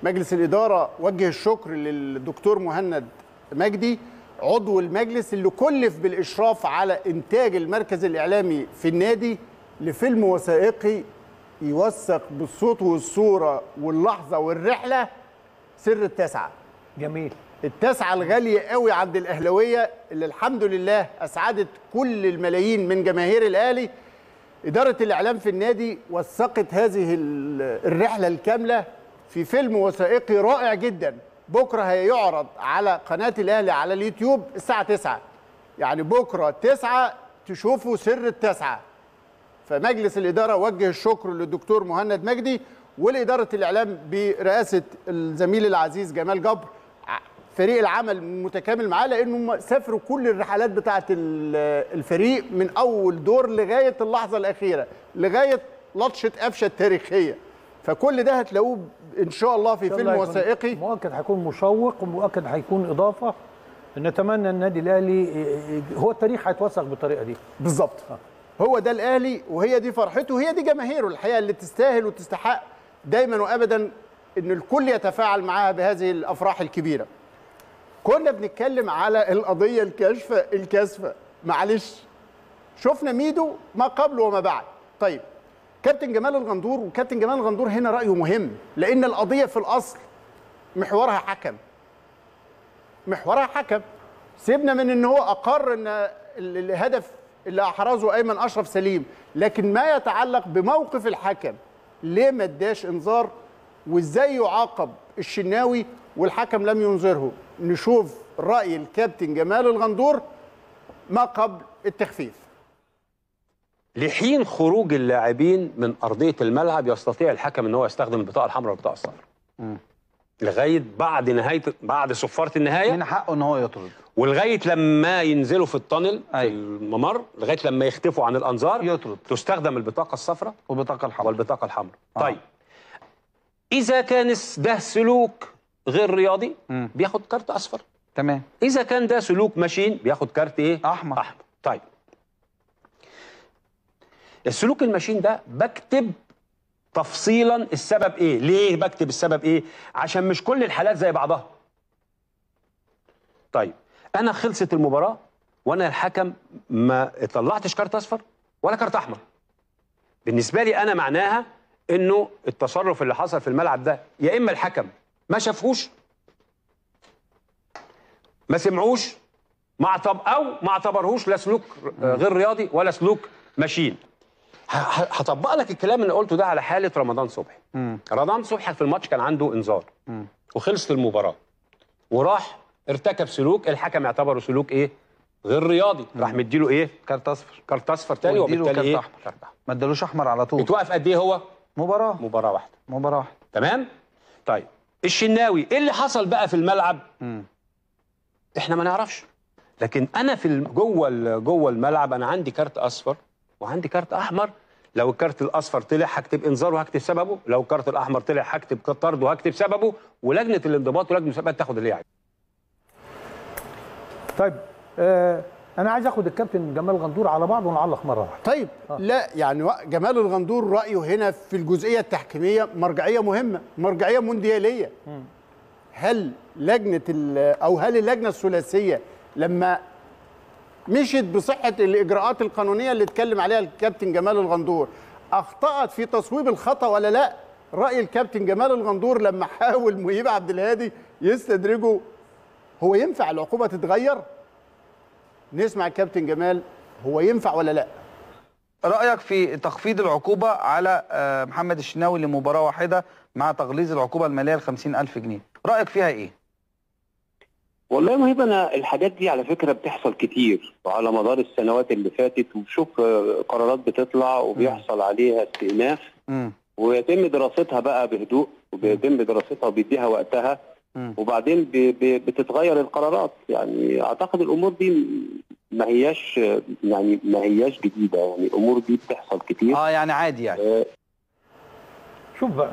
[SPEAKER 2] مجلس الاداره وجه الشكر للدكتور مهند مجدي عضو المجلس اللي كلف بالاشراف على انتاج المركز الاعلامي في النادي لفيلم وثائقي يوثق بالصوت والصوره واللحظه والرحله سر التاسعه
[SPEAKER 1] جميل
[SPEAKER 2] التاسعه الغاليه قوي عند الاهلاويه اللي الحمد لله اسعدت كل الملايين من جماهير الاهلي اداره الاعلام في النادي وثقت هذه ال- الرحله الكامله في فيلم وثائقي رائع جدا بكره هيعرض على قناه الاهلي على اليوتيوب الساعه 9 يعني بكره 9 تشوفوا سر التاسعه فمجلس الإدارة وجه الشكر للدكتور مهند مجدي ولإدارة الإعلام برئاسة الزميل العزيز جمال جبر ع- فريق العمل متكامل معاه لأنهم سافروا كل الرحلات بتاعة ال- الفريق من أول دور لغاية اللحظة الأخيرة لغاية لطشة قفشة التاريخية فكل ده هتلاقوه إن شاء الله في
[SPEAKER 1] إن شاء
[SPEAKER 2] فيلم
[SPEAKER 1] الله هيكون-
[SPEAKER 2] وثائقي
[SPEAKER 1] مؤكد هيكون مشوق ومؤكد هيكون اضافه نتمنى النادي الاهلي هو التاريخ هيتوثق بالطريقه دي
[SPEAKER 2] بالظبط هو ده الاهلي وهي دي فرحته وهي دي جماهيره الحقيقه اللي تستاهل وتستحق دايما وابدا ان الكل يتفاعل معاها بهذه الافراح الكبيره كنا بنتكلم على القضيه الكاشفه الكاسفه معلش شفنا ميدو ما قبل وما بعد طيب كابتن جمال الغندور وكابتن جمال الغندور هنا رايه مهم لان القضيه في الاصل محورها حكم محورها حكم سيبنا من ان هو اقر ان ال- الهدف اللي احرزه ايمن اشرف سليم لكن ما يتعلق بموقف الحكم ليه ما اداش انذار وازاي يعاقب الشناوي والحكم لم ينذره نشوف راي الكابتن جمال الغندور ما قبل التخفيف
[SPEAKER 5] لحين خروج اللاعبين من ارضيه الملعب يستطيع الحكم ان هو يستخدم البطاقه الحمراء والبطاقه الصفراء لغايه بعد نهايه بعد صفاره النهايه
[SPEAKER 3] من حقه ان هو يطرد
[SPEAKER 5] ولغايه لما ينزلوا في التونل في
[SPEAKER 3] أيوة.
[SPEAKER 5] الممر لغايه لما يختفوا عن الانظار
[SPEAKER 3] يطرد.
[SPEAKER 5] تستخدم البطاقه الصفراء
[SPEAKER 3] وبطاقه الحمراء
[SPEAKER 5] والبطاقه الحمراء
[SPEAKER 3] آه.
[SPEAKER 5] طيب اذا كان ده سلوك غير رياضي
[SPEAKER 3] مم.
[SPEAKER 5] بياخد كارت اصفر
[SPEAKER 3] تمام
[SPEAKER 5] اذا كان ده سلوك ماشين بياخد كارت ايه
[SPEAKER 3] أحمر.
[SPEAKER 5] احمر طيب السلوك الماشين ده بكتب تفصيلا السبب ايه ليه بكتب السبب ايه عشان مش كل الحالات زي بعضها طيب انا خلصت المباراه وانا الحكم ما طلعتش كارت اصفر ولا كارت احمر بالنسبه لي انا معناها انه التصرف اللي حصل في الملعب ده يا اما الحكم ما شافهوش ما سمعوش ما اعتب او ما اعتبرهوش لا سلوك آه، غير رياضي ولا سلوك ماشين ه- ه- هطبق لك الكلام اللي قلته ده على حاله رمضان صبحي رمضان صبحي في الماتش كان عنده انذار وخلصت المباراه وراح ارتكب سلوك الحكم اعتبره سلوك ايه غير رياضي راح مديله ايه
[SPEAKER 3] كارت اصفر
[SPEAKER 5] كارت اصفر تاني
[SPEAKER 3] واديله
[SPEAKER 5] وبالتالي
[SPEAKER 3] كارت
[SPEAKER 5] ايه
[SPEAKER 3] أحمر.
[SPEAKER 5] كارت احمر
[SPEAKER 3] ما ادالوش احمر على طول
[SPEAKER 5] اتوقف قد ايه هو
[SPEAKER 3] مباراه
[SPEAKER 5] مباراه واحده
[SPEAKER 3] مباراه واحده
[SPEAKER 5] تمام طيب الشناوي ايه اللي حصل بقى في الملعب احنا ما نعرفش لكن انا في ال- جوه ال- جوه الملعب انا عندي كارت اصفر وعندي كارت احمر لو الكارت الاصفر طلع هكتب انذار وهكتب سببه لو الكارت الاحمر طلع هكتب طرد وهكتب سببه ولجنه الانضباط ولجنه المسابقات تاخد اللي هي عايزاه
[SPEAKER 1] طيب آه انا عايز اخد الكابتن جمال غندور على بعض ونعلق مره واحده
[SPEAKER 2] طيب لا يعني وا- جمال الغندور رايه هنا في الجزئيه التحكيميه مرجعيه مهمه مرجعيه موندياليه هل لجنه ال- او هل اللجنه الثلاثيه لما مشيت بصحه الاجراءات القانونيه اللي اتكلم عليها الكابتن جمال الغندور اخطات في تصويب الخطا ولا لا راي الكابتن جمال الغندور لما حاول مهيب عبد الهادي يستدرجه هو ينفع العقوبه تتغير نسمع الكابتن جمال هو ينفع ولا لا
[SPEAKER 3] رايك في تخفيض العقوبه على آه، محمد الشناوي لمباراه واحده مع تغليظ العقوبه الماليه ل 50000 جنيه رايك فيها ايه
[SPEAKER 6] والله يا مهيب انا الحاجات دي على فكره بتحصل كتير وعلى مدار السنوات اللي فاتت وبشوف آه، قرارات بتطلع وبيحصل عليها استئناف
[SPEAKER 3] امم
[SPEAKER 6] ويتم دراستها بقى بهدوء وبيتم دراستها وبيديها وقتها
[SPEAKER 3] مم.
[SPEAKER 6] وبعدين ب- ب- بتتغير القرارات يعني اعتقد الامور دي ما هياش يعني ما هياش جديده يعني الامور دي بتحصل كتير
[SPEAKER 3] اه يعني عادي يعني
[SPEAKER 6] آه،
[SPEAKER 1] شوف بقى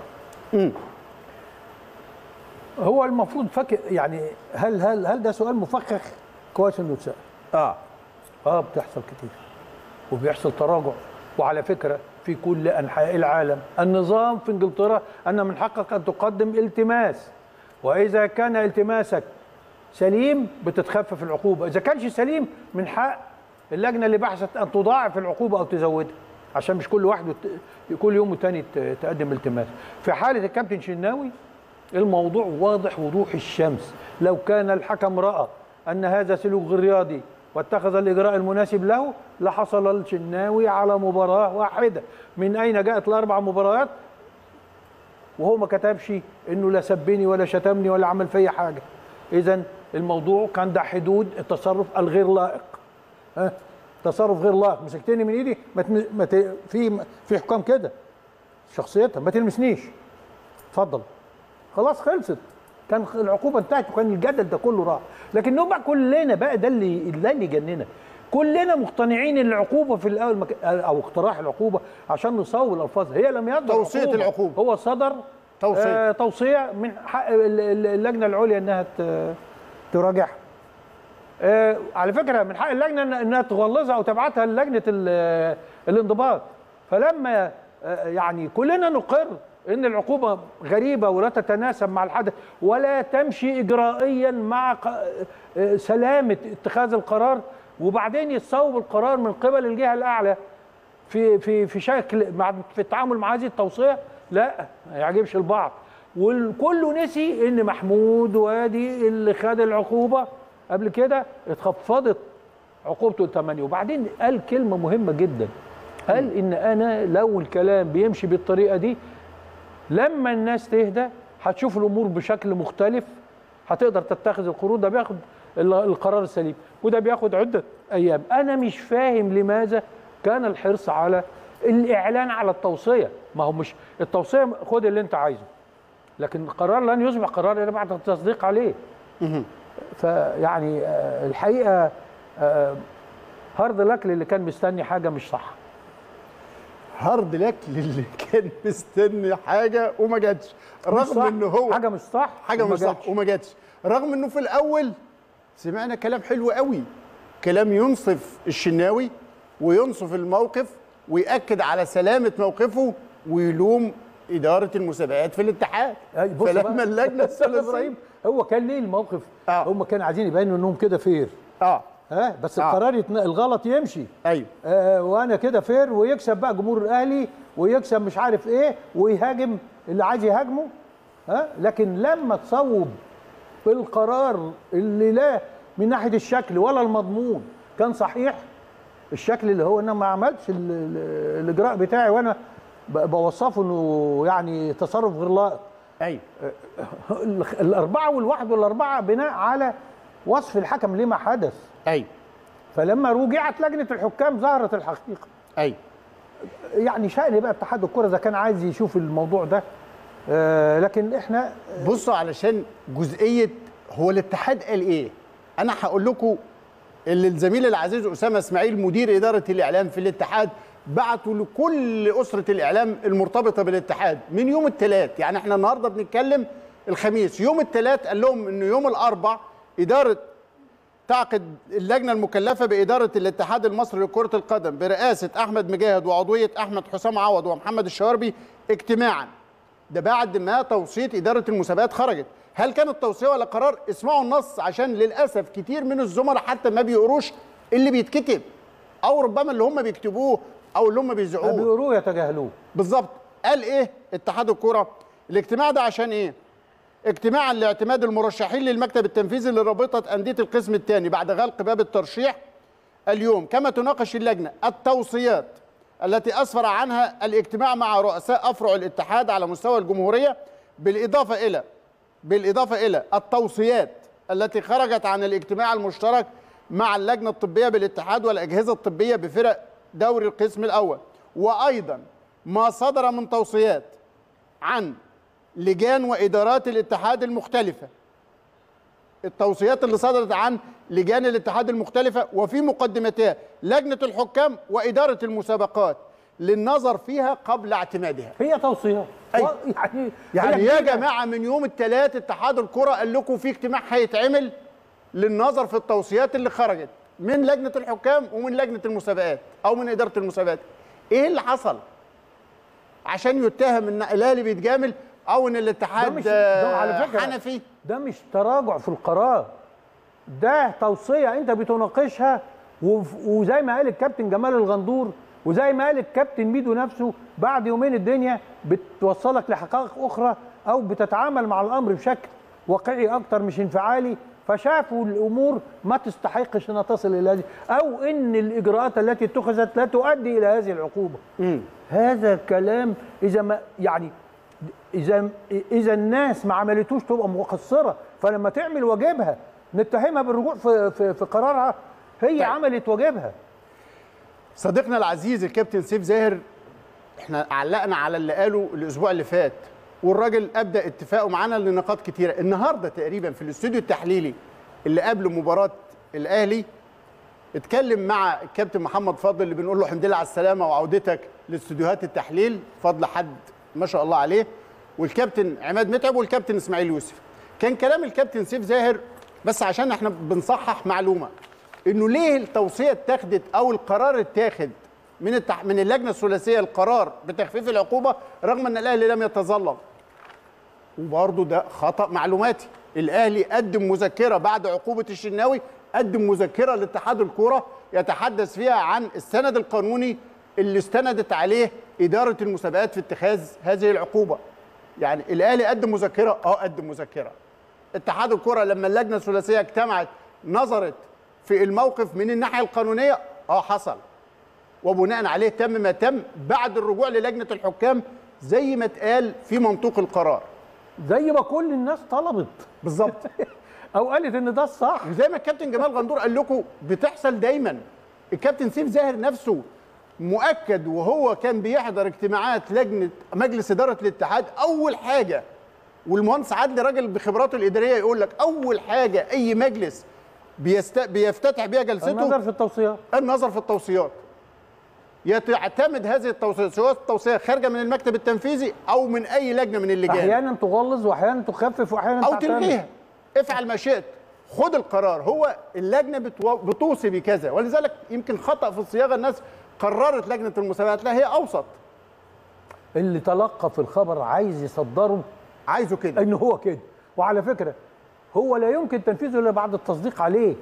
[SPEAKER 1] هو المفروض فاكر يعني هل هل هل ده سؤال مفخخ كويس انه اتسال
[SPEAKER 3] اه
[SPEAKER 1] اه بتحصل كتير وبيحصل تراجع وعلى فكره في كل انحاء العالم النظام في انجلترا ان من حقك ان تقدم التماس واذا كان التماسك سليم بتتخفف العقوبه اذا كانش سليم من حق اللجنه اللي بحثت ان تضاعف العقوبه او تزودها عشان مش كل واحد وت- كل يوم والتاني ت- تقدم التماس في حاله الكابتن شناوي الموضوع واضح وضوح الشمس لو كان الحكم راى ان هذا سلوك غير رياضي واتخذ الاجراء المناسب له لحصل الشناوي على مباراه واحده من اين جاءت الاربع مباريات وهو ما كتبش انه لا سبني ولا شتمني ولا عمل فيا حاجه اذا الموضوع كان ده حدود التصرف الغير لائق ها تصرف غير لائق مسكتني من ايدي ما تم... ما ت... في في حكام كده شخصيتها ما تلمسنيش اتفضل خلاص خلصت كان العقوبه انتهت وكان الجدل ده كله راح لكن نبقى كلنا بقى ده اللي ده اللي جننا كلنا مقتنعين ان العقوبه في الاول مك... او اقتراح العقوبه عشان نصوب الالفاظ هي لم يصدر
[SPEAKER 2] توصية
[SPEAKER 1] عقوبة.
[SPEAKER 2] العقوبة.
[SPEAKER 1] هو صدر
[SPEAKER 2] توصية.
[SPEAKER 1] آه توصيه من حق ال- ال- اللجنه العليا انها ت- تراجعها آه على فكره من حق اللجنه إن- انها تغلظها او تبعتها للجنه ال- الانضباط فلما آه يعني كلنا نقر ان العقوبه غريبه ولا تتناسب مع الحدث ولا تمشي اجرائيا مع ق- آه، سلامه اتخاذ القرار وبعدين يتصوب القرار من قبل الجهه الاعلى في في في شكل مع في التعامل مع هذه التوصيه لا ما يعجبش البعض والكل نسي ان محمود وادي اللي خد العقوبه قبل كده اتخفضت عقوبته لثمانية وبعدين قال كلمه مهمه جدا قال ان انا لو الكلام بيمشي بالطريقه دي لما الناس تهدى هتشوف الامور بشكل مختلف هتقدر تتخذ القرار ده بياخد ال- القرار السليم وده بياخد عده ايام انا مش فاهم لماذا كان الحرص على الاعلان على التوصيه ما هو مش التوصيه خد اللي انت عايزه لكن القرار لن يصبح قرار الا بعد التصديق عليه فيعني آه، الحقيقه آه، هارد لك للي كان مستني حاجه مش صح
[SPEAKER 2] هارد لك للي كان مستني حاجه وما جاتش
[SPEAKER 1] مش صح.
[SPEAKER 2] رغم ان هو
[SPEAKER 1] حاجه مش صح
[SPEAKER 2] حاجه
[SPEAKER 1] وما
[SPEAKER 2] مش صح
[SPEAKER 1] جاتش.
[SPEAKER 2] وما جاتش رغم انه في الاول سمعنا كلام حلو قوي كلام ينصف الشناوي وينصف الموقف ويأكد على سلامة موقفه ويلوم إدارة المسابقات في الاتحاد
[SPEAKER 1] أي بص
[SPEAKER 2] فلما
[SPEAKER 1] بقى.
[SPEAKER 2] اللجنة
[SPEAKER 1] أستاذ
[SPEAKER 2] الثلاثية
[SPEAKER 1] ابراهيم هو كان ليه الموقف
[SPEAKER 2] آه.
[SPEAKER 1] هم كانوا عايزين يبينوا انهم كده فير
[SPEAKER 2] اه
[SPEAKER 1] ها بس
[SPEAKER 2] آه.
[SPEAKER 1] القرار يتن... الغلط يمشي
[SPEAKER 2] ايوه
[SPEAKER 1] آه وانا كده فير ويكسب بقى جمهور الاهلي ويكسب مش عارف ايه ويهاجم اللي عايز يهاجمه ها لكن لما تصوب بالقرار اللي لا من ناحيه الشكل ولا المضمون كان صحيح الشكل اللي هو انا ما عملتش ال- ال- الاجراء بتاعي وانا ب- بوصفه انه يعني تصرف غير لائق
[SPEAKER 2] ايوه
[SPEAKER 1] ال- الاربعه والواحد والاربعه بناء على وصف الحكم لما حدث
[SPEAKER 2] ايوه
[SPEAKER 1] فلما رجعت لجنه الحكام ظهرت الحقيقه
[SPEAKER 2] ايوه
[SPEAKER 1] يعني شأن بقى اتحاد الكره اذا كان عايز يشوف الموضوع ده آه لكن احنا
[SPEAKER 2] بصوا علشان جزئيه هو الاتحاد قال ايه انا هقول لكم اللي الزميل العزيز اسامه اسماعيل مدير اداره الاعلام في الاتحاد بعتوا لكل اسره الاعلام المرتبطه بالاتحاد من يوم الثلاث يعني احنا النهارده بنتكلم الخميس يوم الثلاث قال لهم انه يوم الاربع اداره تعقد اللجنه المكلفه باداره الاتحاد المصري لكره القدم برئاسه احمد مجاهد وعضويه احمد حسام عوض ومحمد الشواربي اجتماعا ده بعد ما توصيه اداره المسابقات خرجت هل كانت توصيه ولا قرار اسمعوا النص عشان للاسف كتير من الزملاء حتى ما بيقروش اللي بيتكتب او ربما اللي هم بيكتبوه او اللي هم بيذيعوه
[SPEAKER 1] بيقولوا يتجاهلوه
[SPEAKER 2] بالظبط قال ايه اتحاد الكوره الاجتماع ده عشان ايه اجتماعا لاعتماد المرشحين للمكتب التنفيذي لرابطه انديه القسم الثاني بعد غلق باب الترشيح اليوم كما تناقش اللجنه التوصيات التي اسفر عنها الاجتماع مع رؤساء افرع الاتحاد على مستوى الجمهوريه بالاضافه الى بالاضافه الى التوصيات التي خرجت عن الاجتماع المشترك مع اللجنه الطبيه بالاتحاد والاجهزه الطبيه بفرق دوري القسم الاول وايضا ما صدر من توصيات عن لجان وادارات الاتحاد المختلفه التوصيات اللي صدرت عن لجان الاتحاد المختلفه وفي مقدمتها لجنه الحكام واداره المسابقات للنظر فيها قبل اعتمادها
[SPEAKER 1] هي توصيات
[SPEAKER 2] أي.
[SPEAKER 1] و- يعني
[SPEAKER 2] يعني
[SPEAKER 1] هي
[SPEAKER 2] يا
[SPEAKER 1] جديدة.
[SPEAKER 2] جماعه من يوم الثلاث اتحاد الكره قال لكم في اجتماع هيتعمل للنظر في التوصيات اللي خرجت من لجنه الحكام ومن لجنه المسابقات او من اداره المسابقات ايه اللي حصل عشان يتهم ان الاهلي بيتجامل او ان
[SPEAKER 1] ده
[SPEAKER 2] الاتحاد
[SPEAKER 1] مش ده على
[SPEAKER 2] آه،
[SPEAKER 1] فكره
[SPEAKER 2] حنفي
[SPEAKER 1] ده مش تراجع في القرار ده توصيه انت بتناقشها وف- وزي ما قال الكابتن جمال الغندور وزي ما قال الكابتن ميدو نفسه بعد يومين الدنيا بتوصلك لحقائق اخرى او بتتعامل مع الامر بشكل واقعي اكتر مش انفعالي فشافوا الامور ما تستحقش انها تصل الى هذه او ان الاجراءات التي اتخذت لا تؤدي الى هذه العقوبه هذا كلام اذا ما يعني اذا اذا الناس ما عملتوش تبقى مقصره فلما تعمل واجبها نتهمها بالرجوع في في, في قرارها هي
[SPEAKER 2] طيب.
[SPEAKER 1] عملت واجبها
[SPEAKER 2] صديقنا العزيز الكابتن سيف زاهر احنا علقنا على اللي قاله الاسبوع اللي فات والراجل ابدا اتفاقه معانا لنقاط كتيره النهارده تقريبا في الاستوديو التحليلي اللي قبل مباراه الاهلي اتكلم مع الكابتن محمد فضل اللي بنقول له الحمد لله على السلامه وعودتك لاستوديوهات التحليل فضل حد ما شاء الله عليه والكابتن عماد متعب والكابتن اسماعيل يوسف كان كلام الكابتن سيف زاهر بس عشان احنا بنصحح معلومه انه ليه التوصيه اتخذت او القرار اتاخد من التح... من اللجنه الثلاثيه القرار بتخفيف العقوبه رغم ان الاهلي لم يتظلم وبرضه ده خطا معلوماتي الاهلي قدم مذكره بعد عقوبه الشناوي قدم مذكره لاتحاد الكوره يتحدث فيها عن السند القانوني اللي استندت عليه اداره المسابقات في اتخاذ هذه العقوبه يعني الاهلي قدم مذكره اه قدم مذكره اتحاد الكره لما اللجنه الثلاثيه اجتمعت نظرت في الموقف من الناحيه القانونيه اه حصل وبناء عليه تم ما تم بعد الرجوع للجنه الحكام زي ما اتقال في منطوق القرار
[SPEAKER 1] زي ما كل الناس طلبت
[SPEAKER 2] بالظبط
[SPEAKER 1] او قالت ان ده الصح
[SPEAKER 2] زي ما الكابتن جمال غندور قال لكم بتحصل دايما الكابتن سيف زاهر نفسه مؤكد وهو كان بيحضر اجتماعات لجنه مجلس اداره الاتحاد اول حاجه والمهندس عدلي راجل بخبراته الاداريه يقول لك اول حاجه اي مجلس بيست... بيفتتح بيها جلسته
[SPEAKER 1] النظر في التوصيات
[SPEAKER 2] النظر في التوصيات يعتمد هذه التوصيات سواء التوصيه خارجه من المكتب التنفيذي او من اي لجنه من اللجان
[SPEAKER 1] احيانا تغلظ واحيانا تخفف واحيانا
[SPEAKER 2] او
[SPEAKER 1] تعتمد.
[SPEAKER 2] تلغيها افعل ما شئت خد القرار هو اللجنه بتو... بتوصي بكذا ولذلك يمكن خطا في الصياغه الناس قررت لجنه المسابقات لا هي اوسط
[SPEAKER 1] اللي تلقى في الخبر عايز يصدره
[SPEAKER 2] عايزه كده
[SPEAKER 1] ان هو كده وعلى فكره هو لا يمكن تنفيذه الا بعد التصديق عليه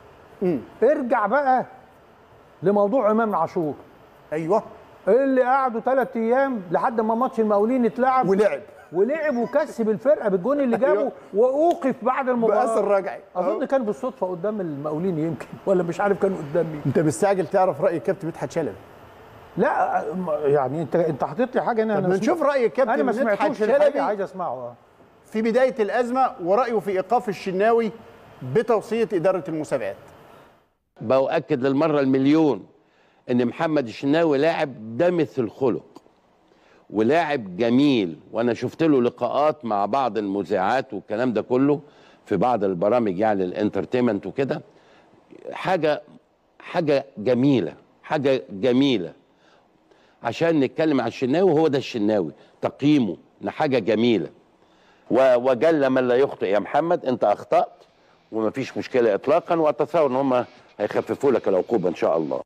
[SPEAKER 1] ارجع بقى لموضوع امام عاشور
[SPEAKER 2] ايوه
[SPEAKER 1] اللي قعدوا ثلاث ايام لحد ما ماتش المقاولين اتلعب
[SPEAKER 2] ولعب
[SPEAKER 1] ولعب وكسب الفرقه بالجون اللي جابه
[SPEAKER 2] أيوة.
[SPEAKER 1] واوقف بعد المباراه
[SPEAKER 2] بأثر رجعي
[SPEAKER 1] اظن كان بالصدفه قدام المقاولين يمكن ولا مش عارف كان قدام مين
[SPEAKER 2] انت مستعجل تعرف راي الكابتن مدحت شلبي
[SPEAKER 1] لا يعني انت انت حاطط لي حاجه انا
[SPEAKER 2] طب
[SPEAKER 1] أنا
[SPEAKER 2] نشوف راي الكابتن
[SPEAKER 1] انا ما
[SPEAKER 2] مدحت
[SPEAKER 1] سمعتوش الحقيقه
[SPEAKER 2] شلبي
[SPEAKER 1] عايز اسمعه آه.
[SPEAKER 2] في بدايه الازمه ورايه في ايقاف الشناوي بتوصيه اداره المسابقات
[SPEAKER 7] بأؤكد للمرة المليون إن محمد الشناوي لاعب دمث الخلق ولاعب جميل وأنا شفت له لقاءات مع بعض المذيعات والكلام ده كله في بعض البرامج يعني الانترتينمنت وكده حاجة حاجة جميلة حاجة جميلة عشان نتكلم عن الشناوي هو ده الشناوي تقييمه إن حاجة جميلة و- وجل من لا يخطئ يا محمد انت اخطات ومفيش مشكله اطلاقا واتصور ان هم هيخففوا لك العقوبه ان شاء الله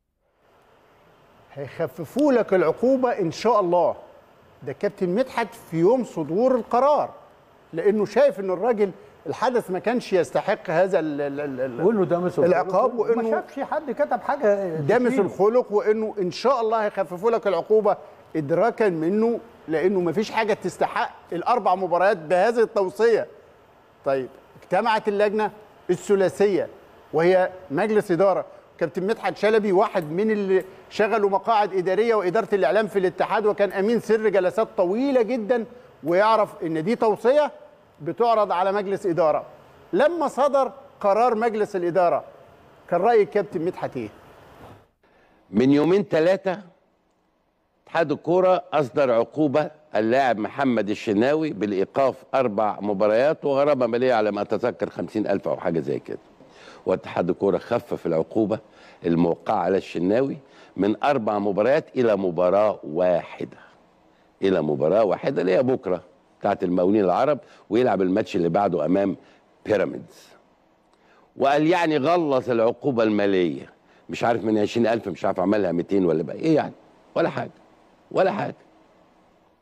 [SPEAKER 2] هيخففوا لك العقوبه ان شاء الله ده كابتن مدحت في يوم صدور القرار لانه شايف ان الراجل الحدث ما كانش يستحق هذا ال ال ال ال
[SPEAKER 1] وانه ده مثل
[SPEAKER 2] العقاب
[SPEAKER 1] ما
[SPEAKER 2] وانه
[SPEAKER 1] شافش حد كتب حاجه
[SPEAKER 2] دامس
[SPEAKER 1] تشيله.
[SPEAKER 2] الخلق وانه ان شاء الله هيخففوا لك العقوبه ادراكا منه لانه ما فيش حاجه تستحق الاربع مباريات بهذه التوصيه طيب اجتمعت اللجنه الثلاثيه وهي مجلس اداره كابتن مدحت شلبي واحد من اللي شغلوا مقاعد اداريه واداره الاعلام في الاتحاد وكان امين سر جلسات طويله جدا ويعرف ان دي توصيه بتعرض على مجلس اداره لما صدر قرار مجلس الاداره كان راي الكابتن مدحت ايه
[SPEAKER 7] من يومين ثلاثه اتحاد الكوره اصدر عقوبه اللاعب محمد الشناوي بالايقاف اربع مباريات وغرامه ماليه على ما اتذكر خمسين الف او حاجه زي كده واتحاد الكوره خفف العقوبه الموقعه على الشناوي من اربع مباريات الى مباراه واحده الى مباراه واحده اللي هي بكره بتاعت المقاولين العرب ويلعب الماتش اللي بعده امام بيراميدز وقال يعني غلظ العقوبه الماليه مش عارف من 20000 مش عارف عملها 200 ولا بقى ايه يعني ولا حاجه ولا حاجه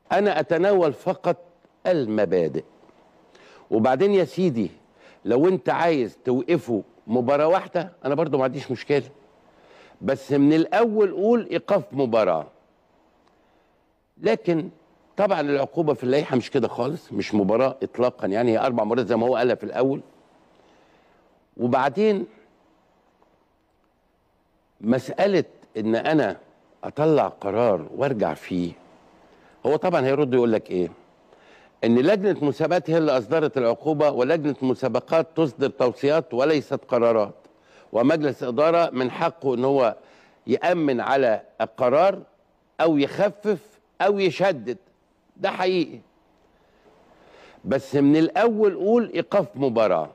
[SPEAKER 7] انا اتناول فقط المبادئ وبعدين يا سيدي لو انت عايز توقفه مباراة واحدة انا برضو ما عنديش مشكلة بس من الاول قول ايقاف مباراة لكن طبعا العقوبة في اللائحة مش كده خالص مش مباراة اطلاقا يعني هي اربع مرات زي ما هو قالها في الاول وبعدين مسألة ان انا اطلع قرار وارجع فيه هو طبعا هيرد يقول لك ايه ان لجنه مسابقات هي اللي اصدرت العقوبه ولجنه مسابقات تصدر توصيات وليست قرارات ومجلس اداره من حقه ان هو يامن على القرار او يخفف او يشدد ده حقيقي بس من الاول قول ايقاف مباراه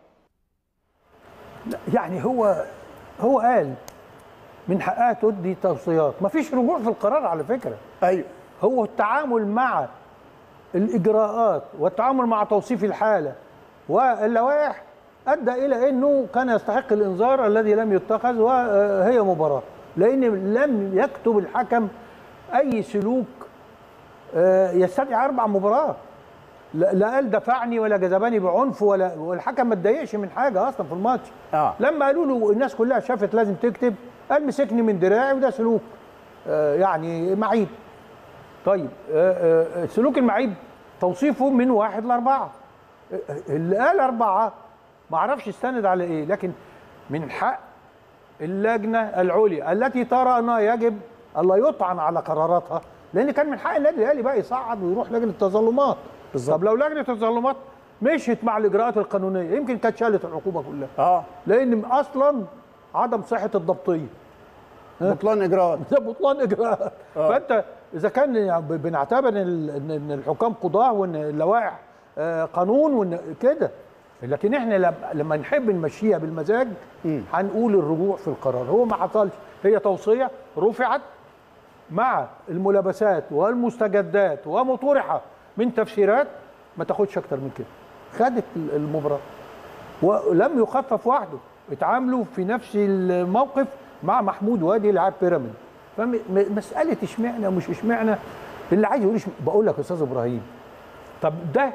[SPEAKER 1] يعني هو هو قال من حقها تدي توصيات مفيش رجوع في القرار على فكره
[SPEAKER 2] ايوه
[SPEAKER 1] هو التعامل مع الاجراءات والتعامل مع توصيف الحاله واللوائح ادى الى انه كان يستحق الانذار الذي لم يتخذ وهي مباراه لان لم يكتب الحكم اي سلوك آه، يستدعي اربع مباراه لا لا قال دفعني ولا جذبني بعنف ولا والحكم ما اتضايقش من حاجه اصلا في الماتش
[SPEAKER 2] آه.
[SPEAKER 1] لما قالوا له الناس كلها شافت لازم تكتب قال مسكني من دراعي وده سلوك آه، يعني معيب طيب آه، آه، سلوك المعيب توصيفه من واحد لاربعه آه، اللي قال اربعه ما اعرفش استند على ايه لكن من حق اللجنه العليا التي ترى انها يجب الا يطعن على قراراتها لان كان من حق النادي الاهلي بقى يصعد ويروح لجنه التظلمات طب لو لجنه التظلمات مشيت مع الاجراءات القانونيه يمكن كانت شالت العقوبه كلها
[SPEAKER 2] اه
[SPEAKER 1] لان اصلا عدم صحه الضبطيه
[SPEAKER 2] بطلان اجراءات
[SPEAKER 1] ده بطلان اجراءات فانت اذا كان يعني ب- بنعتبر ان ال- ان إن الحكام قضاه وان اللوائح آه، قانون وان كده لكن احنا لم- لما نحب نمشيها بالمزاج هنقول الرجوع في القرار هو ما حصلش هي توصيه رفعت مع الملابسات والمستجدات ومطرحه من تفسيرات ما تاخدش اكتر من كده خدت ال- المباراه ولم يخفف وحده اتعاملوا في نفس الموقف مع محمود وادي لاعب بيراميد فمساله اشمعنى ومش اشمعنى اللي عايز يقول إشم- بقول لك يا استاذ ابراهيم طب ده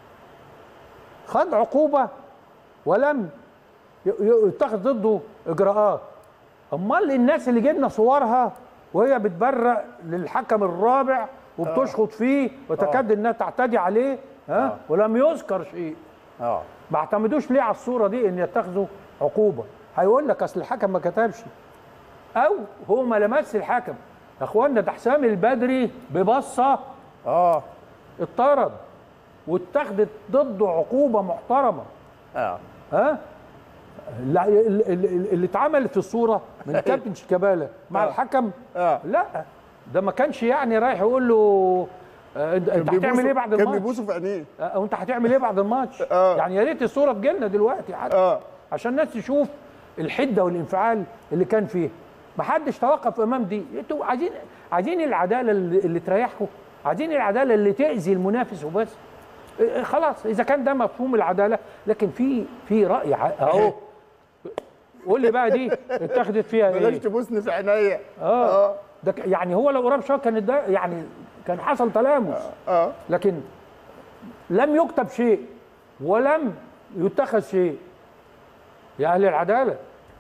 [SPEAKER 1] خد عقوبه ولم ي- ي- يتخذ ضده اجراءات امال الناس اللي جبنا صورها وهي بتبرق للحكم الرابع وبتشخط فيه وتكاد انها تعتدي عليه ها ولم يذكر شيء
[SPEAKER 2] اه
[SPEAKER 1] ما اعتمدوش ليه على الصوره دي ان يتخذوا عقوبه هيقول لك اصل الحكم ما كتبش او هو ما لمس الحكم يا اخوانا ده حسام البدري ببصه
[SPEAKER 2] اه
[SPEAKER 1] اتطرد واتخذت ضده عقوبه محترمه
[SPEAKER 2] اه
[SPEAKER 1] ها لا- ال- ال- اللي اتعمل في الصوره من كابتن شيكابالا مع
[SPEAKER 2] آه.
[SPEAKER 1] الحكم
[SPEAKER 2] آه.
[SPEAKER 1] لا ده ما كانش يعني رايح يقول له آه، انت أنت هتعمل ايه بعد
[SPEAKER 2] كان
[SPEAKER 1] الماتش؟
[SPEAKER 2] بيبوسوا في عينيه
[SPEAKER 1] آه، وانت هتعمل ايه بعد الماتش؟
[SPEAKER 2] آه.
[SPEAKER 1] يعني يا ريت الصوره تجيلنا دلوقتي حتى
[SPEAKER 2] اه
[SPEAKER 1] عشان الناس تشوف الحده والانفعال اللي كان فيه ما حدش توقف امام دي انتوا عايزين عايزين العداله اللي, اللي تريحكم عايزين العداله اللي تاذي المنافس وبس إيه، خلاص اذا كان ده مفهوم العداله لكن في في راي ع- اهو قول لي بقى دي اتخذت فيها
[SPEAKER 2] بلاش
[SPEAKER 1] ايه
[SPEAKER 2] تبوسني في عينيا
[SPEAKER 1] اه ده ك- يعني هو لو قرب شويه كان ده يعني كان حصل تلامس
[SPEAKER 2] اه
[SPEAKER 1] لكن لم يكتب شيء ولم يتخذ شيء يا اهل العداله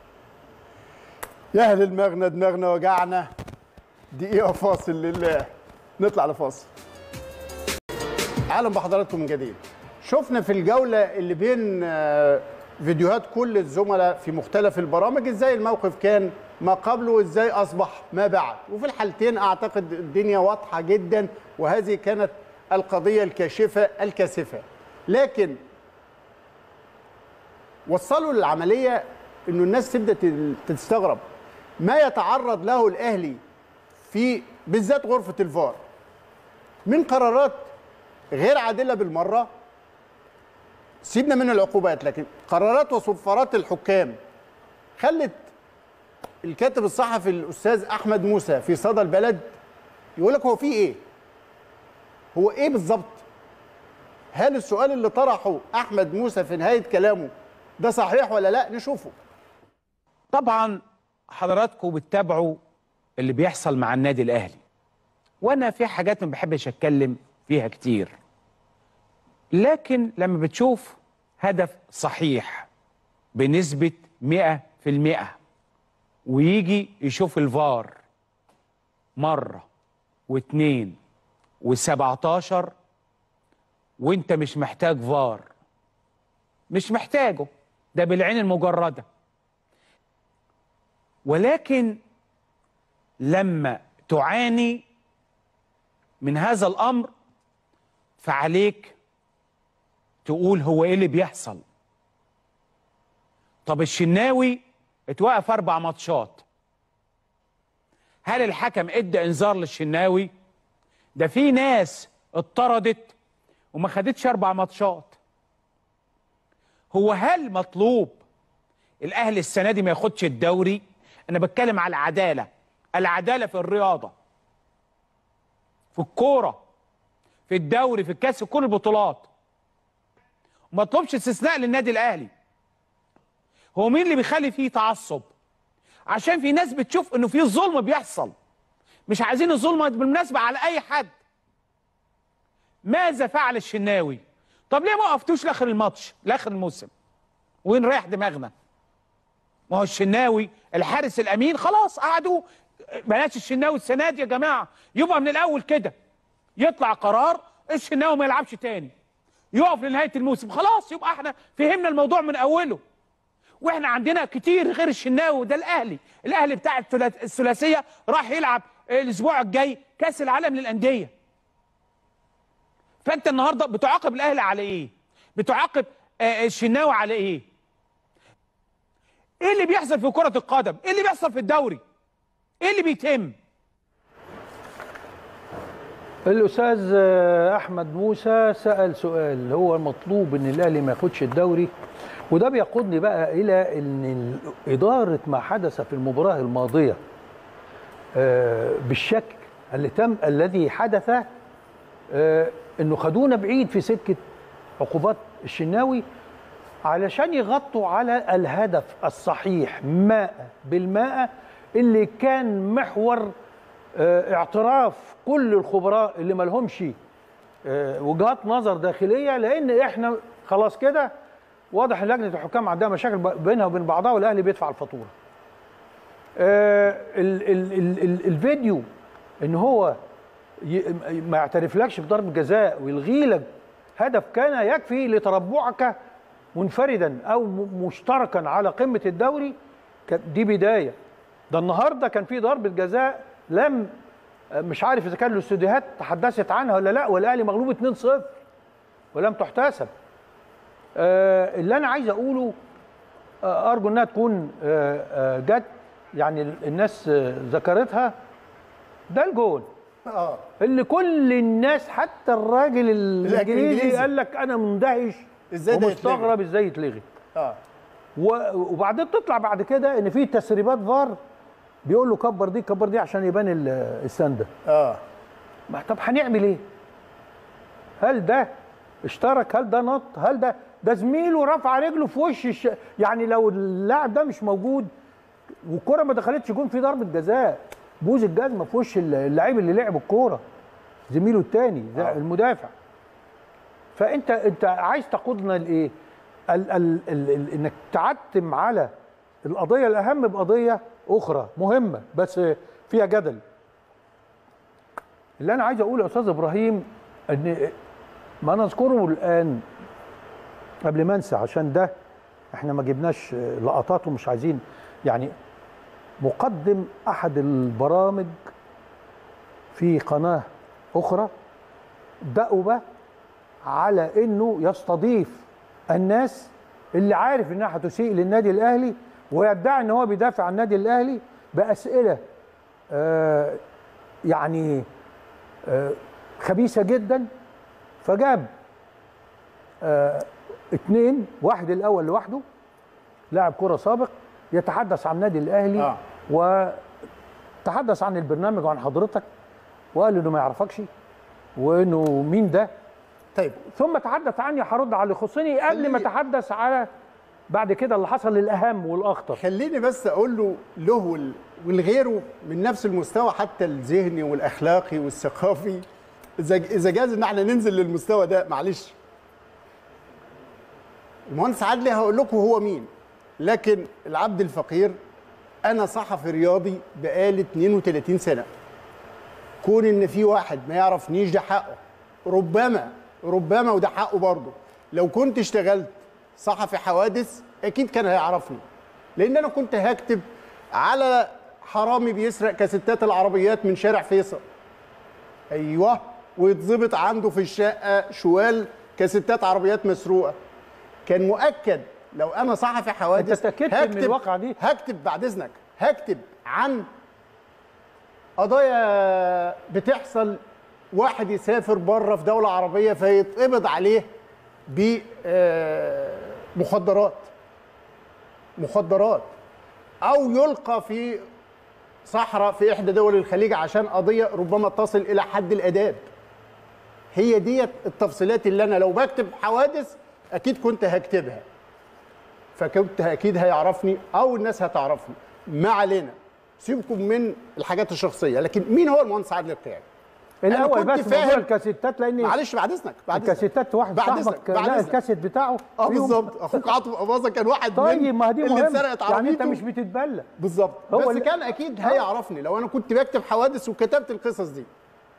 [SPEAKER 2] يا اهل المغنى دماغنا وجعنا دقيقه فاصل لله نطلع لفاصل اهلا بحضراتكم من جديد شفنا في الجوله اللي بين آه، فيديوهات كل الزملاء في مختلف البرامج ازاي الموقف كان ما قبله وازاي اصبح ما بعد وفي الحالتين اعتقد الدنيا واضحه جدا وهذه كانت القضيه الكاشفه الكاسفه لكن وصلوا للعمليه انه الناس تبدا تل- تستغرب ما يتعرض له الاهلي في بالذات غرفه الفار من قرارات غير عادله بالمره سيبنا من العقوبات لكن قرارات وصفارات الحكام خلت الكاتب الصحفي الاستاذ احمد موسى في صدى البلد يقول لك هو في ايه؟ هو ايه بالظبط؟ هل السؤال اللي طرحه احمد موسى في نهايه كلامه ده صحيح ولا لا؟ نشوفه.
[SPEAKER 3] طبعا حضراتكم بتتابعوا اللي بيحصل مع النادي الاهلي وانا في حاجات ما بحبش اتكلم
[SPEAKER 8] فيها كتير لكن لما بتشوف هدف صحيح بنسبة مئة في المئة ويجي يشوف الفار مرة واتنين وسبعتاشر وانت مش محتاج فار مش محتاجه ده بالعين المجردة ولكن لما تعاني من هذا الأمر فعليك تقول هو ايه اللي بيحصل طب الشناوي اتوقف اربع ماتشات هل الحكم ادى انذار للشناوي ده في ناس اتطردت وما خدتش اربع ماتشات هو هل مطلوب الاهلي السنه دي ما ياخدش الدوري انا بتكلم على العداله العداله في الرياضه في الكوره في الدوري في الكاس في كل البطولات وما طلبش استثناء للنادي الاهلي هو مين اللي بيخلي فيه تعصب عشان في ناس بتشوف انه في ظلم بيحصل مش عايزين الظلم بالمناسبه على اي حد ماذا فعل الشناوي طب ليه ما وقفتوش لاخر الماتش لاخر الموسم ونريح دماغنا ما هو الشناوي الحارس الامين خلاص قعدوا بلاش الشناوي السنه دي يا جماعه يبقى من الاول كده يطلع قرار الشناوي ما يلعبش تاني يقف لنهايه الموسم خلاص يبقى احنا فهمنا الموضوع من اوله واحنا عندنا كتير غير الشناوي ده الاهلي الاهلي بتاع الثلاث- الثلاثيه راح يلعب الاسبوع الجاي كاس العالم للانديه فانت النهارده بتعاقب الاهلي على ايه بتعاقب آه، الشناوي على ايه ايه اللي بيحصل في كره القدم ايه اللي بيحصل في الدوري ايه اللي بيتم
[SPEAKER 1] الاستاذ آه، احمد موسى سال سؤال هو المطلوب ان الاهلي ما ياخدش الدوري وده بيقودني بقى الى ان ال- اداره ما حدث في المباراه الماضيه آه، بالشكل اللي تم الذي حدث آه، انه خدونا بعيد في سكه عقوبات الشناوي علشان يغطوا على الهدف الصحيح ماء بالماء اللي كان محور آه، اعتراف كل الخبراء اللي ما لهمش آه، وجهات نظر داخليه لان احنا خلاص كده واضح ان لجنه الحكام عندها مشاكل ب- بينها وبين بعضها والاهلي بيدفع الفاتوره. آه، ال ال ال ال الفيديو ان هو ي- ما يعترفلكش بضربه جزاء ويلغي لك هدف كان يكفي لتربعك منفردا او م- مشتركا على قمه الدوري كانت دي بدايه ده النهارده كان في ضربه جزاء لم مش عارف اذا كان الاستوديوهات تحدثت عنها ولا لا والاهلي مغلوب 2-0 ولم تحتسب آه، اللي انا عايز اقوله آه، ارجو انها تكون آه، آه، جت يعني ال- الناس آه، ذكرتها ده الجول
[SPEAKER 2] اه
[SPEAKER 1] اللي كل الناس حتى الراجل الانجليزي
[SPEAKER 2] الإنجليزي.
[SPEAKER 1] قال لك انا مندهش
[SPEAKER 2] إزاي ده
[SPEAKER 1] ومستغرب ازاي يتلغي
[SPEAKER 2] اه
[SPEAKER 1] و- وبعدين تطلع بعد كده ان في تسريبات فار بيقول له كبر دي كبر دي عشان يبان ال- السنده
[SPEAKER 2] اه
[SPEAKER 1] ما طب هنعمل ايه؟ هل ده اشترك؟ هل ده نط؟ هل ده ده زميله رفع رجله في وش الش... يعني لو اللاعب ده مش موجود والكره ما دخلتش جون في ضربه جزاء بوز الجزمه في وش اللعيب اللي لعب الكوره زميله الثاني المدافع فانت انت عايز تقودنا لايه؟ ال ال ال ال انك تعتم على القضيه الاهم بقضيه اخرى مهمه بس فيها جدل اللي انا عايز اقوله يا استاذ ابراهيم ان ما نذكره الان قبل ما انسى عشان ده احنا ما جبناش لقطات ومش عايزين يعني مقدم احد البرامج في قناه اخرى دأب على انه يستضيف الناس اللي عارف انها هتسيء للنادي الاهلي ويدعي ان هو بيدافع عن النادي الاهلي باسئله آه يعني آه خبيثه جدا فجاب آه اتنين واحد الاول لوحده لاعب كره سابق يتحدث عن النادي الاهلي
[SPEAKER 2] آه.
[SPEAKER 1] وتحدث عن البرنامج وعن حضرتك وقال انه ما يعرفكش وانه مين ده
[SPEAKER 2] طيب
[SPEAKER 1] ثم تحدث عني هرد على اللي يخصني قبل ما
[SPEAKER 2] خليني-
[SPEAKER 1] اتحدث على بعد كده اللي حصل الاهم والاخطر
[SPEAKER 2] خليني بس اقول له له وال- والغيره من نفس المستوى حتى الذهني والاخلاقي والثقافي اذا اذا جاز ان احنا ننزل للمستوى ده معلش المهندس عدلي هقول لكم هو مين لكن العبد الفقير انا صحفي رياضي بقالي 32 سنه كون ان في واحد ما يعرفنيش ده حقه ربما ربما وده حقه برضه لو كنت اشتغلت صحفي حوادث اكيد كان هيعرفني لان انا كنت هكتب على حرامي بيسرق كاسيتات العربيات من شارع فيصل ايوه ويتظبط عنده في الشقه شوال كاسيتات عربيات مسروقه كان مؤكد لو انا صحفي حوادث
[SPEAKER 1] أنت اتأكدت من الواقعة دي؟
[SPEAKER 2] هكتب بعد اذنك هكتب عن قضايا بتحصل واحد يسافر بره في دوله عربيه فيتقبض عليه بمخدرات مخدرات او يلقى في صحراء في احدى دول الخليج عشان قضيه ربما تصل الى حد الاداب هي ديت التفصيلات اللي انا لو بكتب حوادث اكيد كنت هكتبها فكنت اكيد هيعرفني او الناس هتعرفني ما علينا سيبكم من الحاجات الشخصيه لكن مين هو المهندس عادل القيعي أنا
[SPEAKER 1] الاول
[SPEAKER 2] كنت
[SPEAKER 1] بس موضوع
[SPEAKER 2] فاهم-
[SPEAKER 1] الكاسيتات لان
[SPEAKER 2] معلش بعد اذنك بعد إذنك.
[SPEAKER 1] الكاسيتات واحد
[SPEAKER 2] بعد إذنك،
[SPEAKER 1] صاحبك
[SPEAKER 2] بعد
[SPEAKER 1] لقى
[SPEAKER 2] إذنك.
[SPEAKER 1] الكاسيت بتاعه
[SPEAKER 2] اه
[SPEAKER 1] فيهم-
[SPEAKER 2] بالظبط اخوك عاطف اباظه كان واحد
[SPEAKER 1] طيب
[SPEAKER 2] من
[SPEAKER 1] ما دي
[SPEAKER 2] اللي
[SPEAKER 1] مهم
[SPEAKER 2] اتسرقت
[SPEAKER 1] يعني انت
[SPEAKER 2] عربيته.
[SPEAKER 1] مش بتتبلى
[SPEAKER 2] بالظبط
[SPEAKER 1] هو
[SPEAKER 2] بس
[SPEAKER 1] اللي-
[SPEAKER 2] كان اكيد هيعرفني لو انا كنت بكتب حوادث وكتبت القصص دي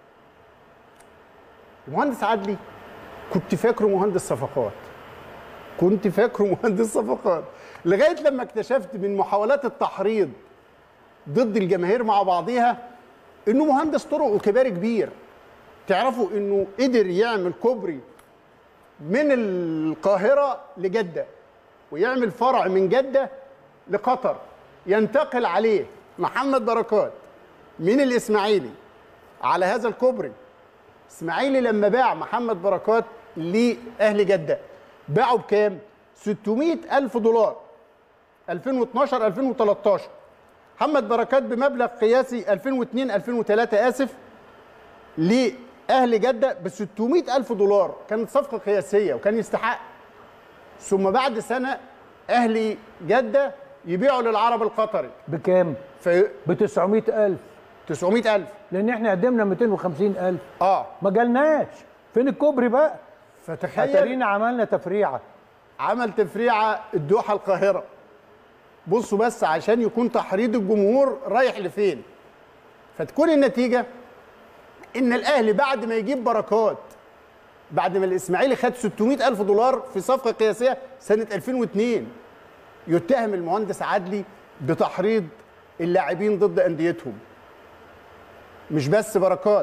[SPEAKER 2] المهندس عدلي كنت فاكره مهندس صفقات كنت فاكره مهندس صفقات لغايه لما اكتشفت من محاولات التحريض ضد الجماهير مع بعضها انه مهندس طرق وكباري كبير تعرفوا انه قدر يعمل كوبري من القاهره لجده ويعمل فرع من جده لقطر ينتقل عليه محمد بركات من الاسماعيلي على هذا الكوبري اسماعيلي لما باع محمد بركات لاهل جده باعوا بكام 600 الف دولار 2012 2013 محمد بركات بمبلغ قياسي 2002 2003 اسف لاهل جده ب 600 الف دولار كانت صفقه قياسيه وكان يستحق ثم بعد سنه اهل جده يبيعوا للعرب القطري
[SPEAKER 1] بكام؟
[SPEAKER 2] في
[SPEAKER 1] ب 900000
[SPEAKER 2] 900 الف
[SPEAKER 1] لان احنا قدمنا 250000
[SPEAKER 2] اه
[SPEAKER 1] ما جالناش فين الكوبري بقى؟
[SPEAKER 2] فتخيل
[SPEAKER 1] اتارينا عملنا تفريعه
[SPEAKER 2] عمل تفريعه الدوحه القاهره بصوا بس عشان يكون تحريض الجمهور رايح لفين فتكون النتيجه ان الاهلي بعد ما يجيب بركات بعد ما الاسماعيلي خد 600 الف دولار في صفقه قياسيه سنه 2002 يتهم المهندس عدلي بتحريض اللاعبين ضد انديتهم مش بس بركات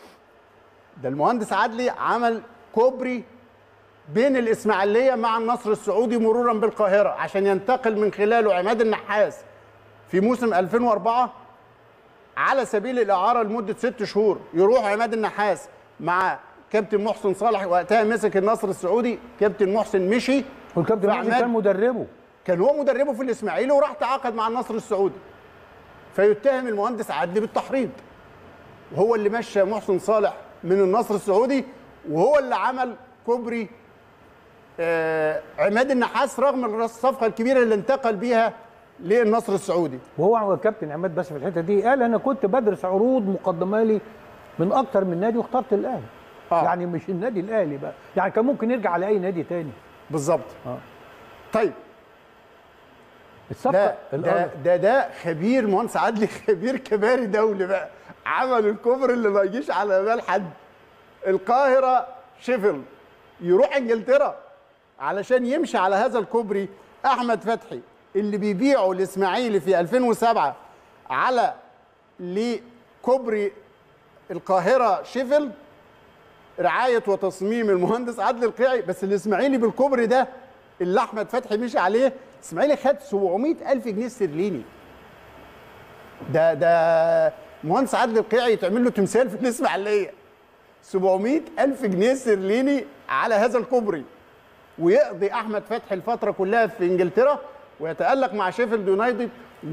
[SPEAKER 2] ده المهندس عدلي عمل كوبري بين الإسماعيلية مع النصر السعودي مرورا بالقاهرة عشان ينتقل من خلاله عماد النحاس في موسم 2004 على سبيل الإعارة لمدة ست شهور يروح عماد النحاس مع كابتن محسن صالح وقتها مسك النصر السعودي كابتن محسن مشي
[SPEAKER 1] والكابتن محسن
[SPEAKER 2] فعماد-
[SPEAKER 1] كان مدربه
[SPEAKER 2] كان هو مدربه في الإسماعيلي وراح تعاقد مع النصر السعودي فيتهم المهندس عدلي بالتحريض وهو اللي مشى محسن صالح من النصر السعودي وهو اللي عمل كوبري آه، عماد النحاس رغم الصفقه الكبيره اللي انتقل بيها للنصر السعودي
[SPEAKER 1] وهو الكابتن عماد بس في الحته دي قال انا كنت بدرس عروض مقدمه لي من اكتر من نادي واخترت الاهلي
[SPEAKER 2] آه.
[SPEAKER 1] يعني مش النادي الاهلي بقى يعني كان ممكن يرجع على اي نادي تاني
[SPEAKER 2] بالظبط
[SPEAKER 1] آه.
[SPEAKER 2] طيب
[SPEAKER 1] الصفقه
[SPEAKER 2] ده ده
[SPEAKER 1] الأرض.
[SPEAKER 2] ده, ده خبير مهندس عدلي خبير كباري دولي بقى عمل الكوبري اللي ما يجيش على بال حد القاهره شيفيلد يروح انجلترا علشان يمشي على هذا الكوبري احمد فتحي اللي بيبيعه الاسماعيلي في 2007 على لكوبري القاهره شيفيلد رعايه وتصميم المهندس عادل القيعي بس الاسماعيلي بالكوبري ده اللي احمد فتحي مشي عليه الاسماعيلي خد 700 الف جنيه استرليني ده ده مهندس عادل القيعي يتعمل له تمثال في الاسماعيليه 700 الف جنيه استرليني على هذا الكوبري ويقضي احمد فتحي الفتره كلها في انجلترا ويتالق مع شيفيلد يونايتد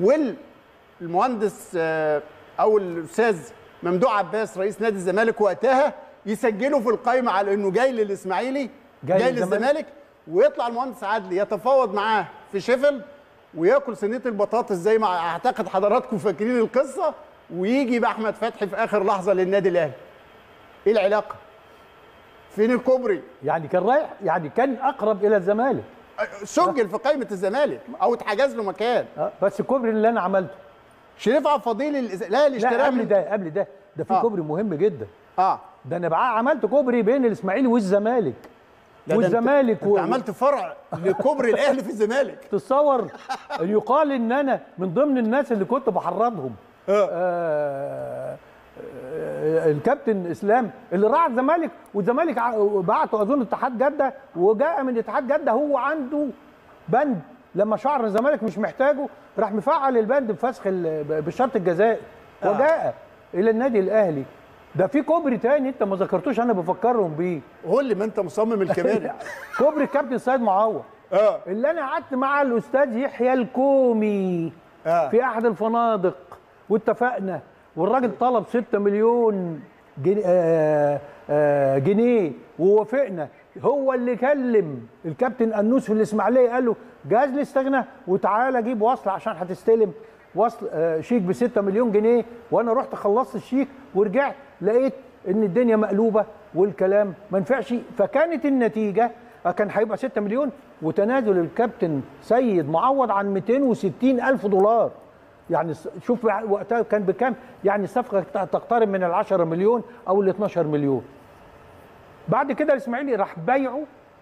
[SPEAKER 2] والمهندس آه، او الاستاذ ممدوح عباس رئيس نادي الزمالك وقتها يسجله في القائمه على انه جاي للاسماعيلي
[SPEAKER 1] جاي
[SPEAKER 2] جاي,
[SPEAKER 1] للزمالك؟
[SPEAKER 2] للزمالك ويطلع المهندس عدلي يتفاوض معاه في شيفيلد وياكل صينيه البطاطس زي ما اعتقد حضراتكم فاكرين القصه ويجي بقى احمد فتحي في اخر لحظه للنادي الاهلي ايه العلاقه فين الكوبري
[SPEAKER 1] يعني كان رايح يعني كان اقرب الى الزمالك
[SPEAKER 2] سجل في قائمه الزمالك او اتحجز له مكان
[SPEAKER 1] آه، بس الكوبري اللي انا عملته
[SPEAKER 2] شريف عبد الفضيل الإز... لا اللي
[SPEAKER 1] لا
[SPEAKER 2] اشتراه
[SPEAKER 1] قبل
[SPEAKER 2] من
[SPEAKER 1] ده قبل ده ده في
[SPEAKER 2] آه.
[SPEAKER 1] كوبري مهم جدا
[SPEAKER 2] اه
[SPEAKER 1] ده انا بقى عملت كوبري بين الاسماعيلي والزمالك
[SPEAKER 2] لا، ده أنت-
[SPEAKER 1] والزمالك
[SPEAKER 2] انت عملت فرع لكوبري الاهلي في الزمالك
[SPEAKER 1] تصور يقال ان انا من ضمن الناس اللي كنت بحرضهم
[SPEAKER 2] آه.
[SPEAKER 1] آه آه الكابتن اسلام اللي راح الزمالك والزمالك ع- بعته اظن اتحاد جده وجاء من اتحاد جده هو عنده بند لما شعر إن الزمالك مش محتاجه راح مفعل البند بفسخ ال- بالشرط الجزائي وجاء الى النادي الاهلي ده في كوبري تاني انت ما ذكرتوش انا بفكرهم بيه
[SPEAKER 2] قول لي ما انت مصمم الكباري
[SPEAKER 1] كوبري الكابتن سيد معوض
[SPEAKER 2] اه
[SPEAKER 1] اللي انا قعدت مع الاستاذ يحيى الكومي
[SPEAKER 2] آه.
[SPEAKER 1] في احد الفنادق واتفقنا والراجل طلب 6 مليون جنيه, آه آه جنيه ووافقنا هو اللي كلم الكابتن انوس في الاسماعيليه قال له جهز لي استغنى وتعالى جيب وصل عشان هتستلم وصل آه شيك ب 6 مليون جنيه وانا رحت خلصت الشيك ورجعت لقيت ان الدنيا مقلوبه والكلام ما نفعش فكانت النتيجه كان هيبقى 6 مليون وتنازل الكابتن سيد معوض عن 260 الف دولار يعني س- شوف وقتها كان بكام يعني الصفقه ت- تقترب من ال 10 مليون او ال 12 مليون بعد كده الاسماعيلي راح بايعه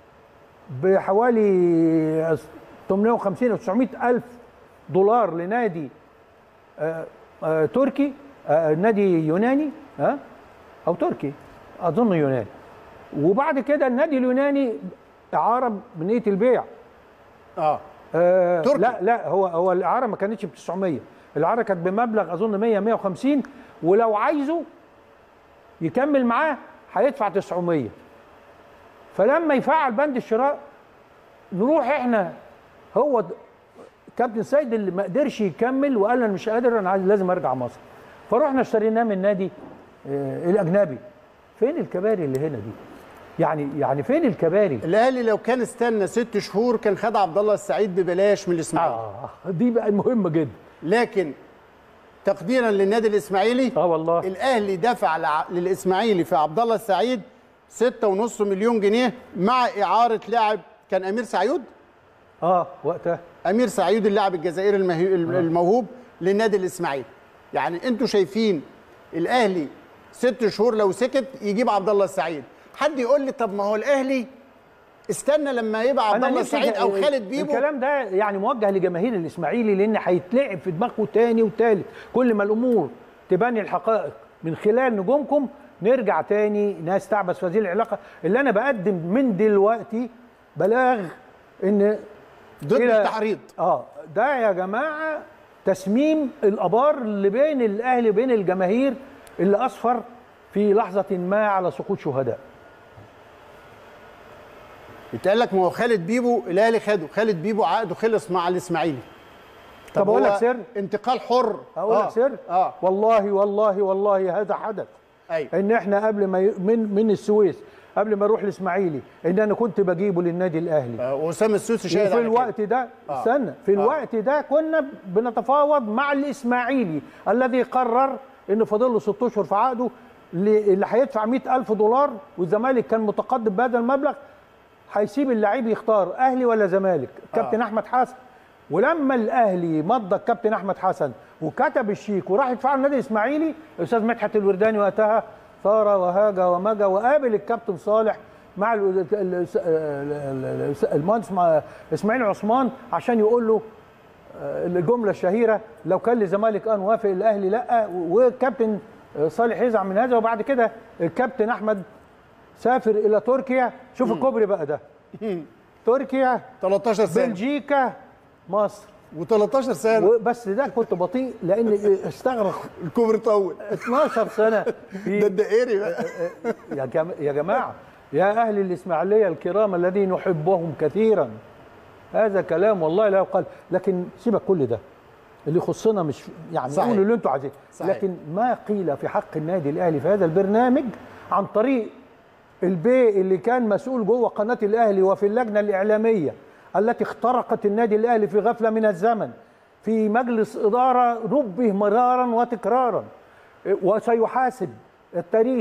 [SPEAKER 1] بحوالي 850 او 900 الف دولار لنادي آه، آه، تركي آه، نادي يوناني ها او تركي اظن يوناني وبعد كده النادي اليوناني اعاره بنيه البيع
[SPEAKER 2] اه
[SPEAKER 1] آه
[SPEAKER 2] تركي.
[SPEAKER 1] لا لا هو هو الاعاره ما كانتش ب 900 الاعاره كانت بمبلغ اظن 100 150 ولو عايزه يكمل معاه هيدفع 900 فلما يفعل بند الشراء نروح احنا هو د- كابتن سيد اللي ما قدرش يكمل وقال انا مش قادر انا عايز لازم ارجع مصر فروحنا اشتريناه من نادي آه الاجنبي فين الكباري اللي هنا دي يعني يعني فين الكباري
[SPEAKER 2] الاهلي لو كان استنى ست شهور كان خد عبد الله السعيد ببلاش من الاسماعيلي
[SPEAKER 1] اه دي بقى مهمه جدا
[SPEAKER 2] لكن تقديرا للنادي الاسماعيلي
[SPEAKER 1] اه والله
[SPEAKER 2] الاهلي دفع لع- للاسماعيلي في عبد الله السعيد 6.5 مليون جنيه مع اعاره لاعب كان امير سعيود
[SPEAKER 1] اه وقتها
[SPEAKER 2] امير سعيود اللاعب الجزائري المهي- الموهوب للنادي الاسماعيلي يعني انتوا شايفين الاهلي ست شهور لو سكت يجيب عبد الله السعيد حد يقول لي طب ما هو الاهلي استنى لما يبقى عبد الله
[SPEAKER 1] نفسي
[SPEAKER 2] السعيد او
[SPEAKER 1] ال-
[SPEAKER 2] خالد بيبو
[SPEAKER 1] الكلام ده يعني موجه لجماهير الاسماعيلي لان هيتلعب في دماغه تاني وتالت كل ما الامور تبني الحقائق من خلال نجومكم نرجع تاني نستعبث في هذه العلاقه اللي انا بقدم من دلوقتي بلاغ ان
[SPEAKER 2] ضد
[SPEAKER 1] إلى-
[SPEAKER 2] التحريض
[SPEAKER 1] اه ده يا جماعه تسميم الابار اللي بين الاهلي وبين الجماهير اللي اسفر في لحظه ما على سقوط شهداء
[SPEAKER 2] يتقال لك ما هو خالد بيبو الاهلي خده خالد بيبو عقده خلص مع الاسماعيلي
[SPEAKER 1] طب أقول لك
[SPEAKER 2] هو
[SPEAKER 1] سر؟
[SPEAKER 2] انتقال حر
[SPEAKER 1] اقول لك سر
[SPEAKER 2] اه
[SPEAKER 1] والله والله والله هذا حدث
[SPEAKER 2] ايوه
[SPEAKER 1] ان احنا قبل ما ي... من من السويس قبل ما اروح الاسماعيلي ان انا كنت بجيبه للنادي الاهلي
[SPEAKER 2] آه، واسامه السوسي شاهد
[SPEAKER 1] وفي
[SPEAKER 2] على كده.
[SPEAKER 1] الوقت ده
[SPEAKER 2] آه.
[SPEAKER 1] استنى في الوقت ده كنا بنتفاوض مع الاسماعيلي الذي قرر انه فاضل له ست اشهر في عقده اللي اللي هيدفع 100000 دولار والزمالك كان متقدم بهذا المبلغ هيسيب اللعيب يختار اهلي ولا زمالك كابتن احمد حسن ولما الاهلي مضى الكابتن احمد حسن وكتب الشيك وراح يدفعه النادي الاسماعيلي الاستاذ مدحت الورداني وقتها ثار وهاج ومجى وقابل الكابتن صالح مع ال- ال- ال- ال- ال- المهندس مع اسماعيل عثمان عشان يقول له آه، الجمله الشهيره لو كان للزمالك اه نوافق الاهلي لا والكابتن آه، صالح يزعل من هذا وبعد كده الكابتن احمد سافر الى تركيا شوف الكوبري بقى ده تركيا
[SPEAKER 2] 13 سنه
[SPEAKER 1] بلجيكا مصر
[SPEAKER 2] و13 سنه
[SPEAKER 1] وبس ده كنت بطيء لان استغرق
[SPEAKER 2] الكوبري طول
[SPEAKER 1] 12 سنه
[SPEAKER 2] ده
[SPEAKER 1] في
[SPEAKER 2] الدائري بقى
[SPEAKER 1] يا جم- يا جماعه يا اهل الاسماعيليه الكرام الذين نحبهم كثيرا هذا كلام والله لا يقال لكن سيبك كل ده اللي يخصنا مش يعني
[SPEAKER 2] صحيح.
[SPEAKER 1] قولوا اللي انتوا عايزينه
[SPEAKER 2] صحيح.
[SPEAKER 1] لكن ما قيل في حق النادي الاهلي في هذا البرنامج عن طريق البي اللي كان مسؤول جوه قناه الاهلي وفي اللجنه الاعلاميه التي اخترقت النادي الاهلي في غفله من الزمن في مجلس اداره نبه مرارا وتكرارا وسيحاسب التاريخ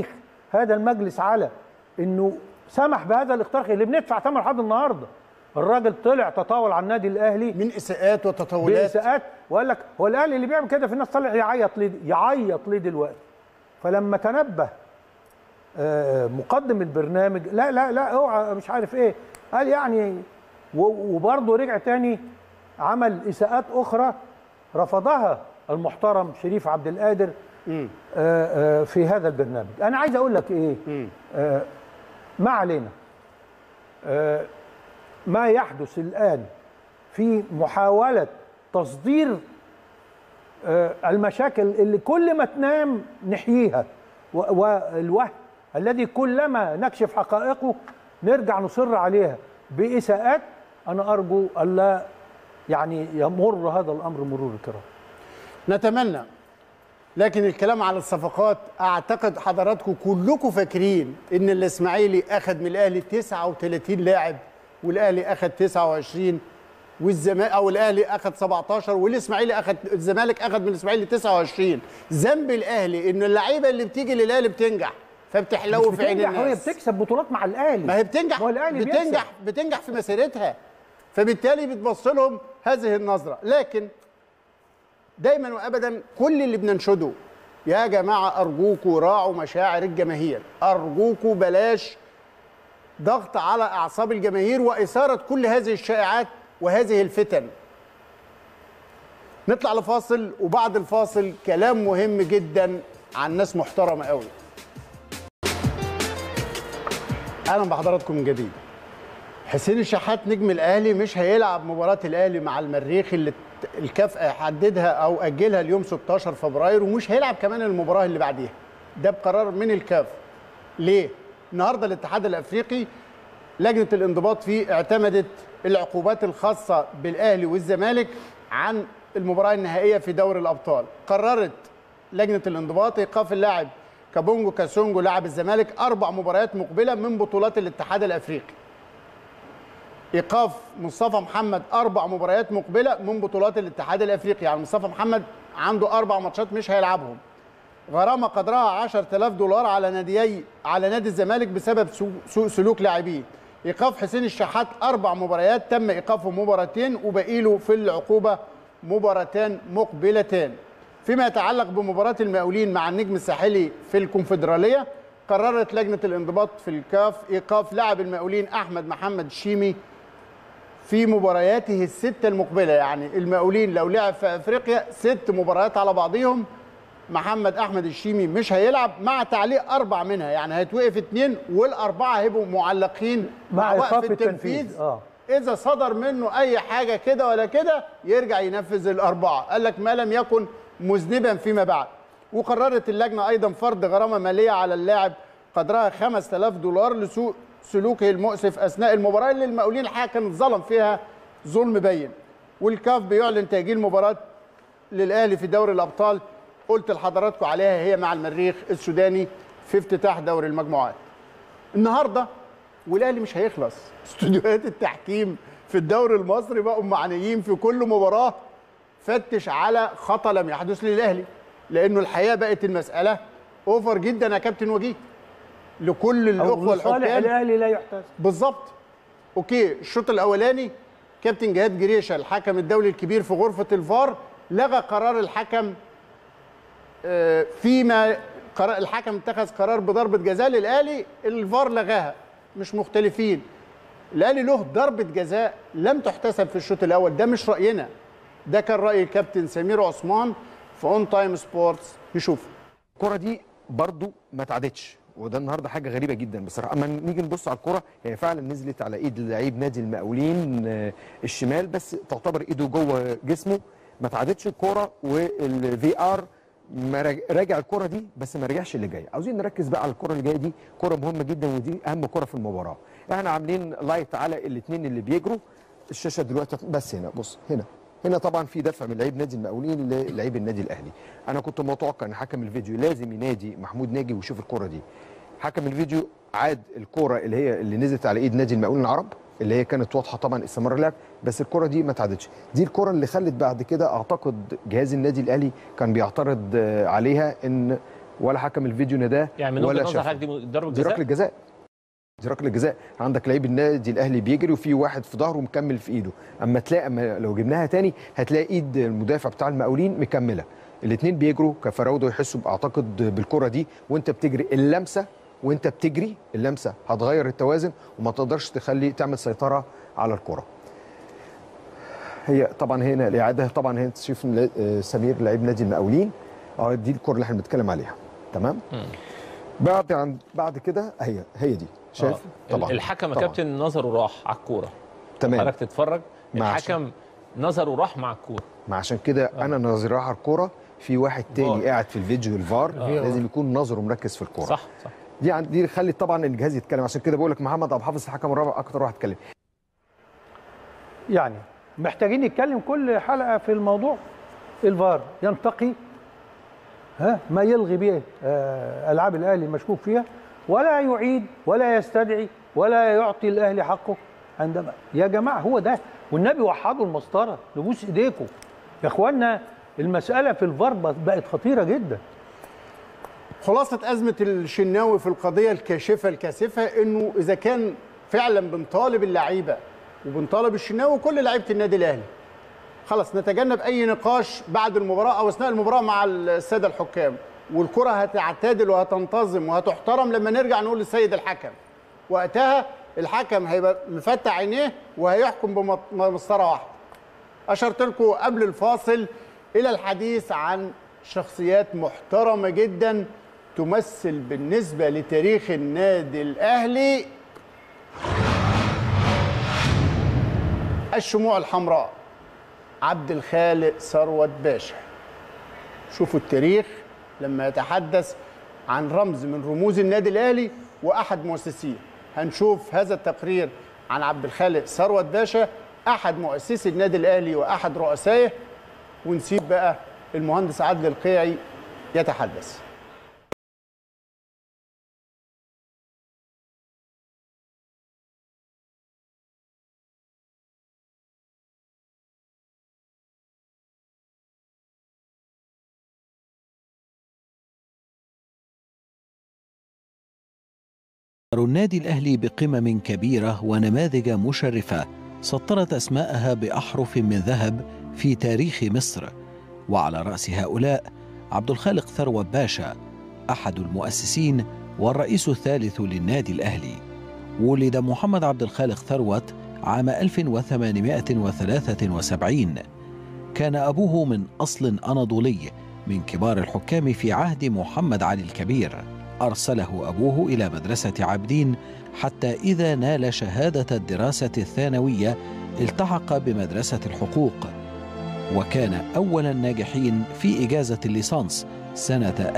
[SPEAKER 1] هذا المجلس على انه سمح بهذا الاختراق اللي بندفع ثمن لحد النهارده الراجل طلع تطاول على النادي الاهلي
[SPEAKER 2] من اساءات وتطاولات
[SPEAKER 1] باساءات وقال لك هو الاهلي اللي بيعمل كده في الناس طلع يعيط ليه يعيط ليه دلوقتي فلما تنبه آه، مقدم البرنامج لا لا لا اوعى مش عارف ايه قال يعني و- وبرضه رجع تاني عمل اساءات اخرى رفضها المحترم شريف عبد القادر آه، آه، في هذا البرنامج انا عايز اقول لك ايه آه، ما علينا آه، ما يحدث الان في محاوله تصدير آه، المشاكل اللي كل ما تنام نحييها و- والوهم الذي كلما نكشف حقائقه نرجع نصر عليها بإساءات أنا أرجو ألا يعني يمر هذا الأمر مرور الكرام
[SPEAKER 2] نتمنى لكن الكلام على الصفقات اعتقد حضراتكم كلكم فاكرين ان الاسماعيلي اخذ من الاهلي 39 لاعب والاهلي اخذ 29 والزمالك او الاهلي اخذ 17 والاسماعيلي اخذ الزمالك اخذ من الاسماعيلي 29 ذنب الاهلي ان اللعيبه اللي بتيجي للاهلي بتنجح فبتحلو
[SPEAKER 1] مش
[SPEAKER 2] في عين
[SPEAKER 1] بتنجح وهي
[SPEAKER 2] الناس
[SPEAKER 1] بتكسب بطولات مع الأهلي
[SPEAKER 2] ما هي بتنجح
[SPEAKER 1] ما هو الأهلي
[SPEAKER 2] بتنجح
[SPEAKER 1] بيكسب.
[SPEAKER 2] بتنجح في مسيرتها فبالتالي بتبص لهم هذه النظره لكن دايما وابدا كل اللي بننشده يا جماعه ارجوكوا راعوا مشاعر الجماهير ارجوكوا بلاش ضغط على اعصاب الجماهير واثاره كل هذه الشائعات وهذه الفتن نطلع لفاصل وبعد الفاصل كلام مهم جدا عن ناس محترمه قوي اهلا بحضراتكم من جديد حسين الشحات نجم الاهلي مش هيلعب مباراه الاهلي مع المريخ اللي الكاف حددها او اجلها اليوم 16 فبراير ومش هيلعب كمان المباراه اللي بعديها ده بقرار من الكاف ليه النهارده الاتحاد الافريقي لجنه الانضباط فيه اعتمدت العقوبات الخاصه بالاهلي والزمالك عن المباراه النهائيه في دوري الابطال قررت لجنه الانضباط ايقاف اللاعب كابونجو كاسونجو لاعب الزمالك اربع مباريات مقبله من بطولات الاتحاد الافريقي ايقاف مصطفى محمد اربع مباريات مقبله من بطولات الاتحاد الافريقي يعني مصطفى محمد عنده اربع ماتشات مش هيلعبهم غرامه قدرها 10000 دولار على ناديي على نادي الزمالك بسبب سوء سوء سلوك لاعبيه ايقاف حسين الشحات اربع مباريات تم ايقافه مباراتين وبقي له في العقوبه مباراتان مقبلتان فيما يتعلق بمباراه المقاولين مع النجم الساحلي في الكونفدراليه قررت لجنه الانضباط في الكاف ايقاف لاعب المقاولين احمد محمد الشيمي في مبارياته الستة المقبلة يعني المقاولين لو لعب في أفريقيا ست مباريات على بعضهم محمد أحمد الشيمي مش هيلعب مع تعليق أربع منها يعني هيتوقف اتنين والأربعة هيبقوا معلقين
[SPEAKER 1] مع
[SPEAKER 2] وقف
[SPEAKER 1] إيقاف التنفيذ. آه.
[SPEAKER 2] إذا صدر منه أي حاجة كده ولا كده يرجع ينفذ الأربعة قال لك ما لم يكن مذنبا فيما بعد وقررت اللجنة أيضا فرض غرامة مالية على اللاعب قدرها 5000 دولار لسوء سلوكه المؤسف اثناء المباراه اللي المقاولين الحقيقه كان ظلم فيها ظلم بين والكاف بيعلن تاجيل مباراه للاهلي في دوري الابطال قلت لحضراتكم عليها هي مع المريخ السوداني في افتتاح دوري المجموعات النهارده والاهلي مش هيخلص استوديوهات التحكيم في الدوري المصري بقوا معنيين في كل مباراه فتش على خطا لم يحدث للاهلي لانه الحقيقه بقت المساله اوفر جدا يا كابتن وجيه لكل الاخوه
[SPEAKER 1] أو لصالح
[SPEAKER 2] الحكام
[SPEAKER 1] الأهلي لا يحتسب
[SPEAKER 2] بالظبط اوكي الشوط الاولاني كابتن جهاد جريشه الحكم الدولي الكبير في غرفه الفار لغى قرار الحكم آه، فيما قرار الحكم اتخذ قرار بضربه جزاء للاهلي الفار لغاها مش مختلفين الاهلي له ضربه جزاء لم تحتسب في الشوط الاول ده مش راينا ده كان راي الكابتن سمير عثمان في اون تايم سبورتس نشوف
[SPEAKER 9] الكرة دي برضو ما اتعادتش وده النهارده حاجه غريبه جدا بصراحه اما نيجي نبص على الكره هي فعلا نزلت على ايد لعيب نادي المقاولين آه، الشمال بس تعتبر ايده جوه جسمه ما اتعادتش الكره والفي ار ما راج- راجع الكره دي بس ما رجعش اللي جاي عاوزين نركز بقى على الكره اللي جايه دي كره مهمه جدا ودي اهم كره في المباراه احنا عاملين لايت على الاثنين اللي بيجروا الشاشه دلوقتي بس هنا بص هنا هنا طبعا في دفع من لعيب نادي المقاولين للعيب النادي الاهلي انا كنت متوقع ان حكم الفيديو لازم ينادي محمود ناجي ويشوف الكره دي حكم الفيديو عاد الكره اللي هي اللي نزلت على ايد نادي المقاولين العرب اللي هي كانت واضحه طبعا استمر اللعب بس الكره دي ما اتعادتش دي الكره اللي خلت بعد كده اعتقد جهاز النادي الاهلي كان بيعترض آه، عليها ان ولا حكم الفيديو نداه
[SPEAKER 10] يعني من
[SPEAKER 9] ولا
[SPEAKER 10] وجهه نظر
[SPEAKER 9] شافه.
[SPEAKER 10] حضرتك دي ضربه
[SPEAKER 9] دي ركله
[SPEAKER 10] جزاء
[SPEAKER 9] جزاء دي ركله جزاء عندك لعيب النادي الاهلي بيجري وفي واحد في ظهره مكمل في ايده اما تلاقي اما لو جبناها تاني هتلاقي ايد المدافع بتاع المقاولين مكمله الاثنين بيجروا كفراوده يحسوا اعتقد بالكره دي وانت بتجري اللمسه وانت بتجري اللمسه هتغير التوازن وما تقدرش تخلي تعمل سيطره على الكره هي طبعا هنا الاعاده طبعا هنا تشوف آه، سمير لعيب نادي المقاولين اه دي الكره اللي احنا بنتكلم عليها تمام بعد عن بعد كده هي هي دي شايف
[SPEAKER 10] آه. الحكم يا
[SPEAKER 9] طبعاً.
[SPEAKER 10] كابتن نظره راح على الكوره
[SPEAKER 9] تمام
[SPEAKER 10] حضرتك تتفرج
[SPEAKER 9] مع
[SPEAKER 10] الحكم نظره راح مع الكوره
[SPEAKER 9] ما عشان كده انا نظري راح على الكوره في واحد تاني
[SPEAKER 10] فار.
[SPEAKER 9] قاعد في الفيديو الفار
[SPEAKER 10] آه.
[SPEAKER 9] لازم يكون نظره مركز في الكوره
[SPEAKER 10] صح صح
[SPEAKER 9] دي عن- دي خلت طبعا الجهاز يتكلم عشان كده بقول لك محمد عبد الحافظ الحكم الرابع اكتر واحد اتكلم
[SPEAKER 1] يعني محتاجين نتكلم كل حلقه في الموضوع الفار ينتقي ها ما يلغي به آه، العاب الاهلي المشكوك فيها ولا يعيد ولا يستدعي ولا يعطي الاهلي حقه عندما يا جماعه هو ده والنبي وحدوا المسطره نبوس ايديكم يا اخوانا المساله في الفار بقت خطيره جدا
[SPEAKER 2] خلاصة أزمة الشناوي في القضية الكاشفة الكاسفة إنه إذا كان فعلا بنطالب اللعيبة وبنطالب الشناوي وكل لعيبة النادي الأهلي خلاص نتجنب أي نقاش بعد المباراة أو أثناء المباراة مع السادة الحكام والكرة هتعتدل وهتنتظم وهتحترم لما نرجع نقول للسيد الحكم وقتها الحكم هيبقى مفتح عينيه وهيحكم بمط- بمسطرة واحدة أشرت لكم قبل الفاصل إلى الحديث عن شخصيات محترمة جدا تمثل بالنسبة لتاريخ النادي الأهلي الشموع الحمراء عبد الخالق ثروت باشا شوفوا التاريخ لما يتحدث عن رمز من رموز النادي الأهلي وأحد مؤسسيه هنشوف هذا التقرير عن عبد الخالق ثروت باشا أحد مؤسسي النادي الأهلي وأحد رؤسائه ونسيب بقى المهندس عادل القيعي يتحدث
[SPEAKER 11] النادي الأهلي بقمم كبيرة ونماذج مشرفة سطرت أسماءها بأحرف من ذهب في تاريخ مصر وعلى رأس هؤلاء عبد الخالق ثروت باشا أحد المؤسسين والرئيس الثالث للنادي الأهلي ولد محمد عبد الخالق ثروت عام 1873 كان أبوه من أصل أناضولي من كبار الحكام في عهد محمد علي الكبير أرسله أبوه إلى مدرسة عابدين حتى إذا نال شهادة الدراسة الثانوية التحق بمدرسة الحقوق وكان أول الناجحين في إجازة الليسانس سنة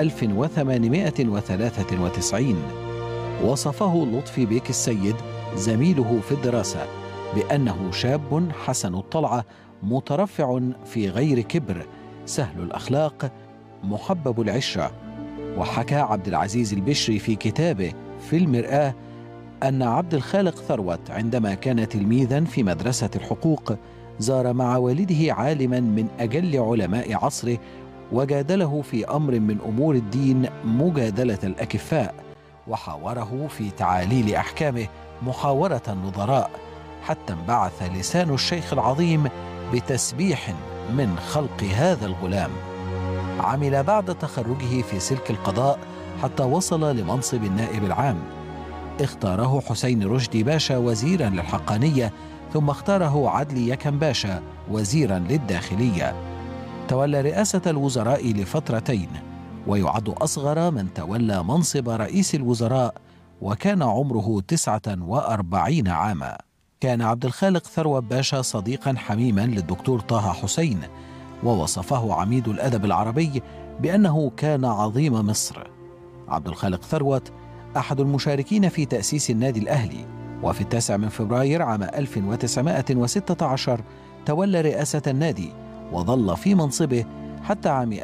[SPEAKER 11] 1893 وصفه لطفي بيك السيد زميله في الدراسة بأنه شاب حسن الطلعة مترفع في غير كبر سهل الأخلاق محبب العشرة وحكى عبد العزيز البشري في كتابه في المرآة أن عبد الخالق ثروت عندما كان تلميذا في مدرسة الحقوق زار مع والده عالما من أجل علماء عصره وجادله في أمر من أمور الدين مجادلة الأكفاء وحاوره في تعاليل أحكامه محاورة النظراء حتى انبعث لسان الشيخ العظيم بتسبيح من خلق هذا الغلام عمل بعد تخرجه في سلك القضاء حتى وصل لمنصب النائب العام اختاره حسين رشدي باشا وزيرا للحقانية ثم اختاره عدلي يكن باشا وزيرا للداخلية تولى رئاسة الوزراء لفترتين ويعد أصغر من تولى منصب رئيس الوزراء وكان عمره تسعة وأربعين عاما كان عبد الخالق ثروت باشا صديقا حميما للدكتور طه حسين ووصفه عميد الادب العربي بانه كان عظيم مصر. عبد الخالق ثروت احد المشاركين في تاسيس النادي الاهلي وفي التاسع من فبراير عام 1916 تولى رئاسه النادي وظل في منصبه حتى عام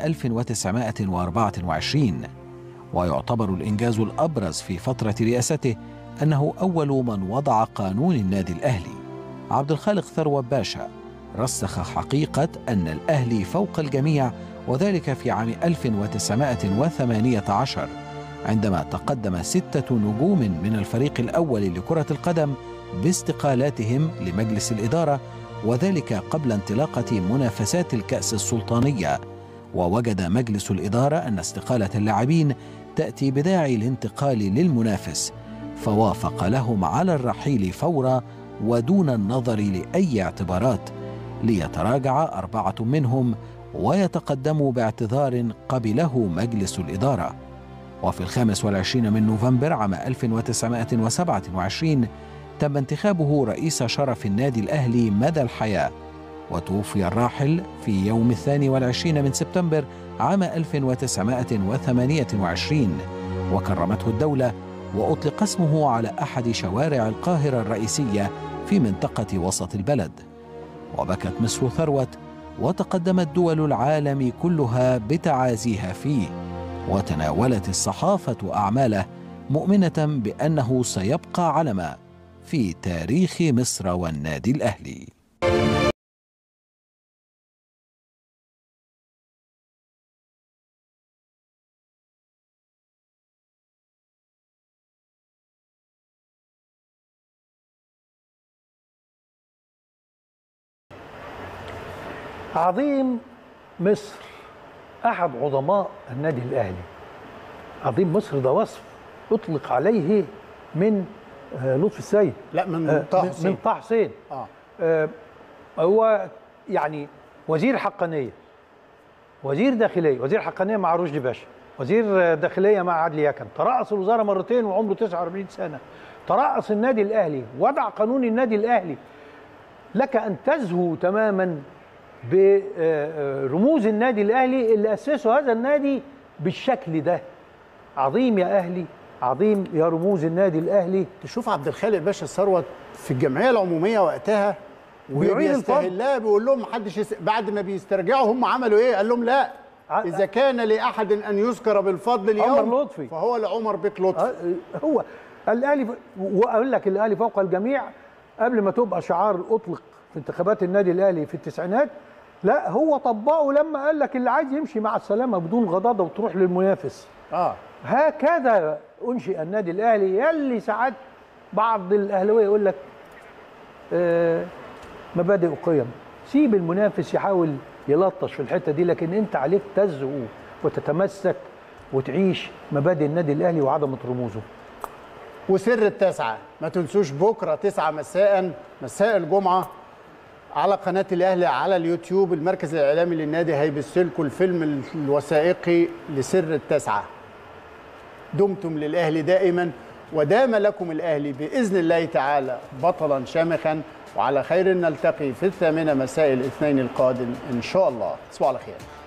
[SPEAKER 11] 1924 ويعتبر الانجاز الابرز في فتره رئاسته انه اول من وضع قانون النادي الاهلي. عبد الخالق ثروت باشا رسخ حقيقة أن الأهلي فوق الجميع وذلك في عام 1918 عندما تقدم ستة نجوم من الفريق الأول لكرة القدم باستقالاتهم لمجلس الإدارة وذلك قبل انطلاقة منافسات الكأس السلطانية ووجد مجلس الإدارة أن استقالة اللاعبين تأتي بداعي الانتقال للمنافس فوافق لهم على الرحيل فورا ودون النظر لأي اعتبارات ليتراجع أربعة منهم ويتقدموا باعتذار قبله مجلس الإدارة وفي الخامس والعشرين من نوفمبر عام 1927 تم انتخابه رئيس شرف النادي الأهلي مدى الحياة وتوفي الراحل في يوم الثاني والعشرين من سبتمبر عام 1928 وكرمته الدولة وأطلق اسمه على أحد شوارع القاهرة الرئيسية في منطقة وسط البلد وبكت مصر ثروت وتقدمت دول العالم كلها بتعازيها فيه وتناولت الصحافة أعماله مؤمنة بأنه سيبقى علما في تاريخ مصر والنادي الأهلي
[SPEAKER 1] عظيم مصر احد عظماء النادي الاهلي عظيم مصر ده وصف اطلق عليه من آه، لطفي السيد
[SPEAKER 2] لا من
[SPEAKER 1] آه،
[SPEAKER 2] طه
[SPEAKER 1] من-
[SPEAKER 2] حسين.
[SPEAKER 1] من طه حسين
[SPEAKER 2] اه
[SPEAKER 1] آه، هو يعني وزير حقانيه وزير داخليه وزير حقانيه مع رشدي باشا وزير آه، داخليه مع عدلي يكن ترأس الوزاره مرتين وعمره 49 سنه ترأس النادي الاهلي وضع قانون النادي الاهلي لك ان تزهو تماما برموز النادي الاهلي اللي اسسوا هذا النادي بالشكل ده عظيم يا اهلي عظيم يا رموز النادي الاهلي
[SPEAKER 2] تشوف عبد الخالق باشا ثروت في الجمعيه العموميه وقتها
[SPEAKER 1] بيعيد الفضل.
[SPEAKER 2] وبيستهلها بيقول لهم محدش يس... بعد ما بيسترجعوا هم عملوا ايه؟ قال لهم لا اذا كان لاحد ان يذكر بالفضل اليوم
[SPEAKER 1] عمر لطفي.
[SPEAKER 2] فهو لعمر بيك لطفي
[SPEAKER 1] آه، هو الاهلي واقول لك الاهلي فوق الجميع قبل ما تبقى شعار اطلق في انتخابات النادي الاهلي في التسعينات لا هو طبقه لما قال لك اللي عايز يمشي مع السلامه بدون غضاضه وتروح للمنافس
[SPEAKER 2] اه
[SPEAKER 1] هكذا انشئ النادي الاهلي يلي ساعات بعض الاهلاويه يقول لك آه مبادئ وقيم سيب المنافس يحاول يلطش في الحته دي لكن انت عليك تزهو وتتمسك وتعيش مبادئ النادي الاهلي وعدم رموزه
[SPEAKER 2] وسر التاسعة ما تنسوش بكرة تسعة مساء مساء الجمعة على قناة الأهلي على اليوتيوب المركز الإعلامي للنادي هيبث لكم الفيلم الوثائقي لسر التاسعة دمتم للأهلي دائما ودام لكم الأهلي بإذن الله تعالى بطلا شامخا وعلى خير نلتقي في الثامنة مساء الاثنين القادم إن شاء الله تصبحوا على خير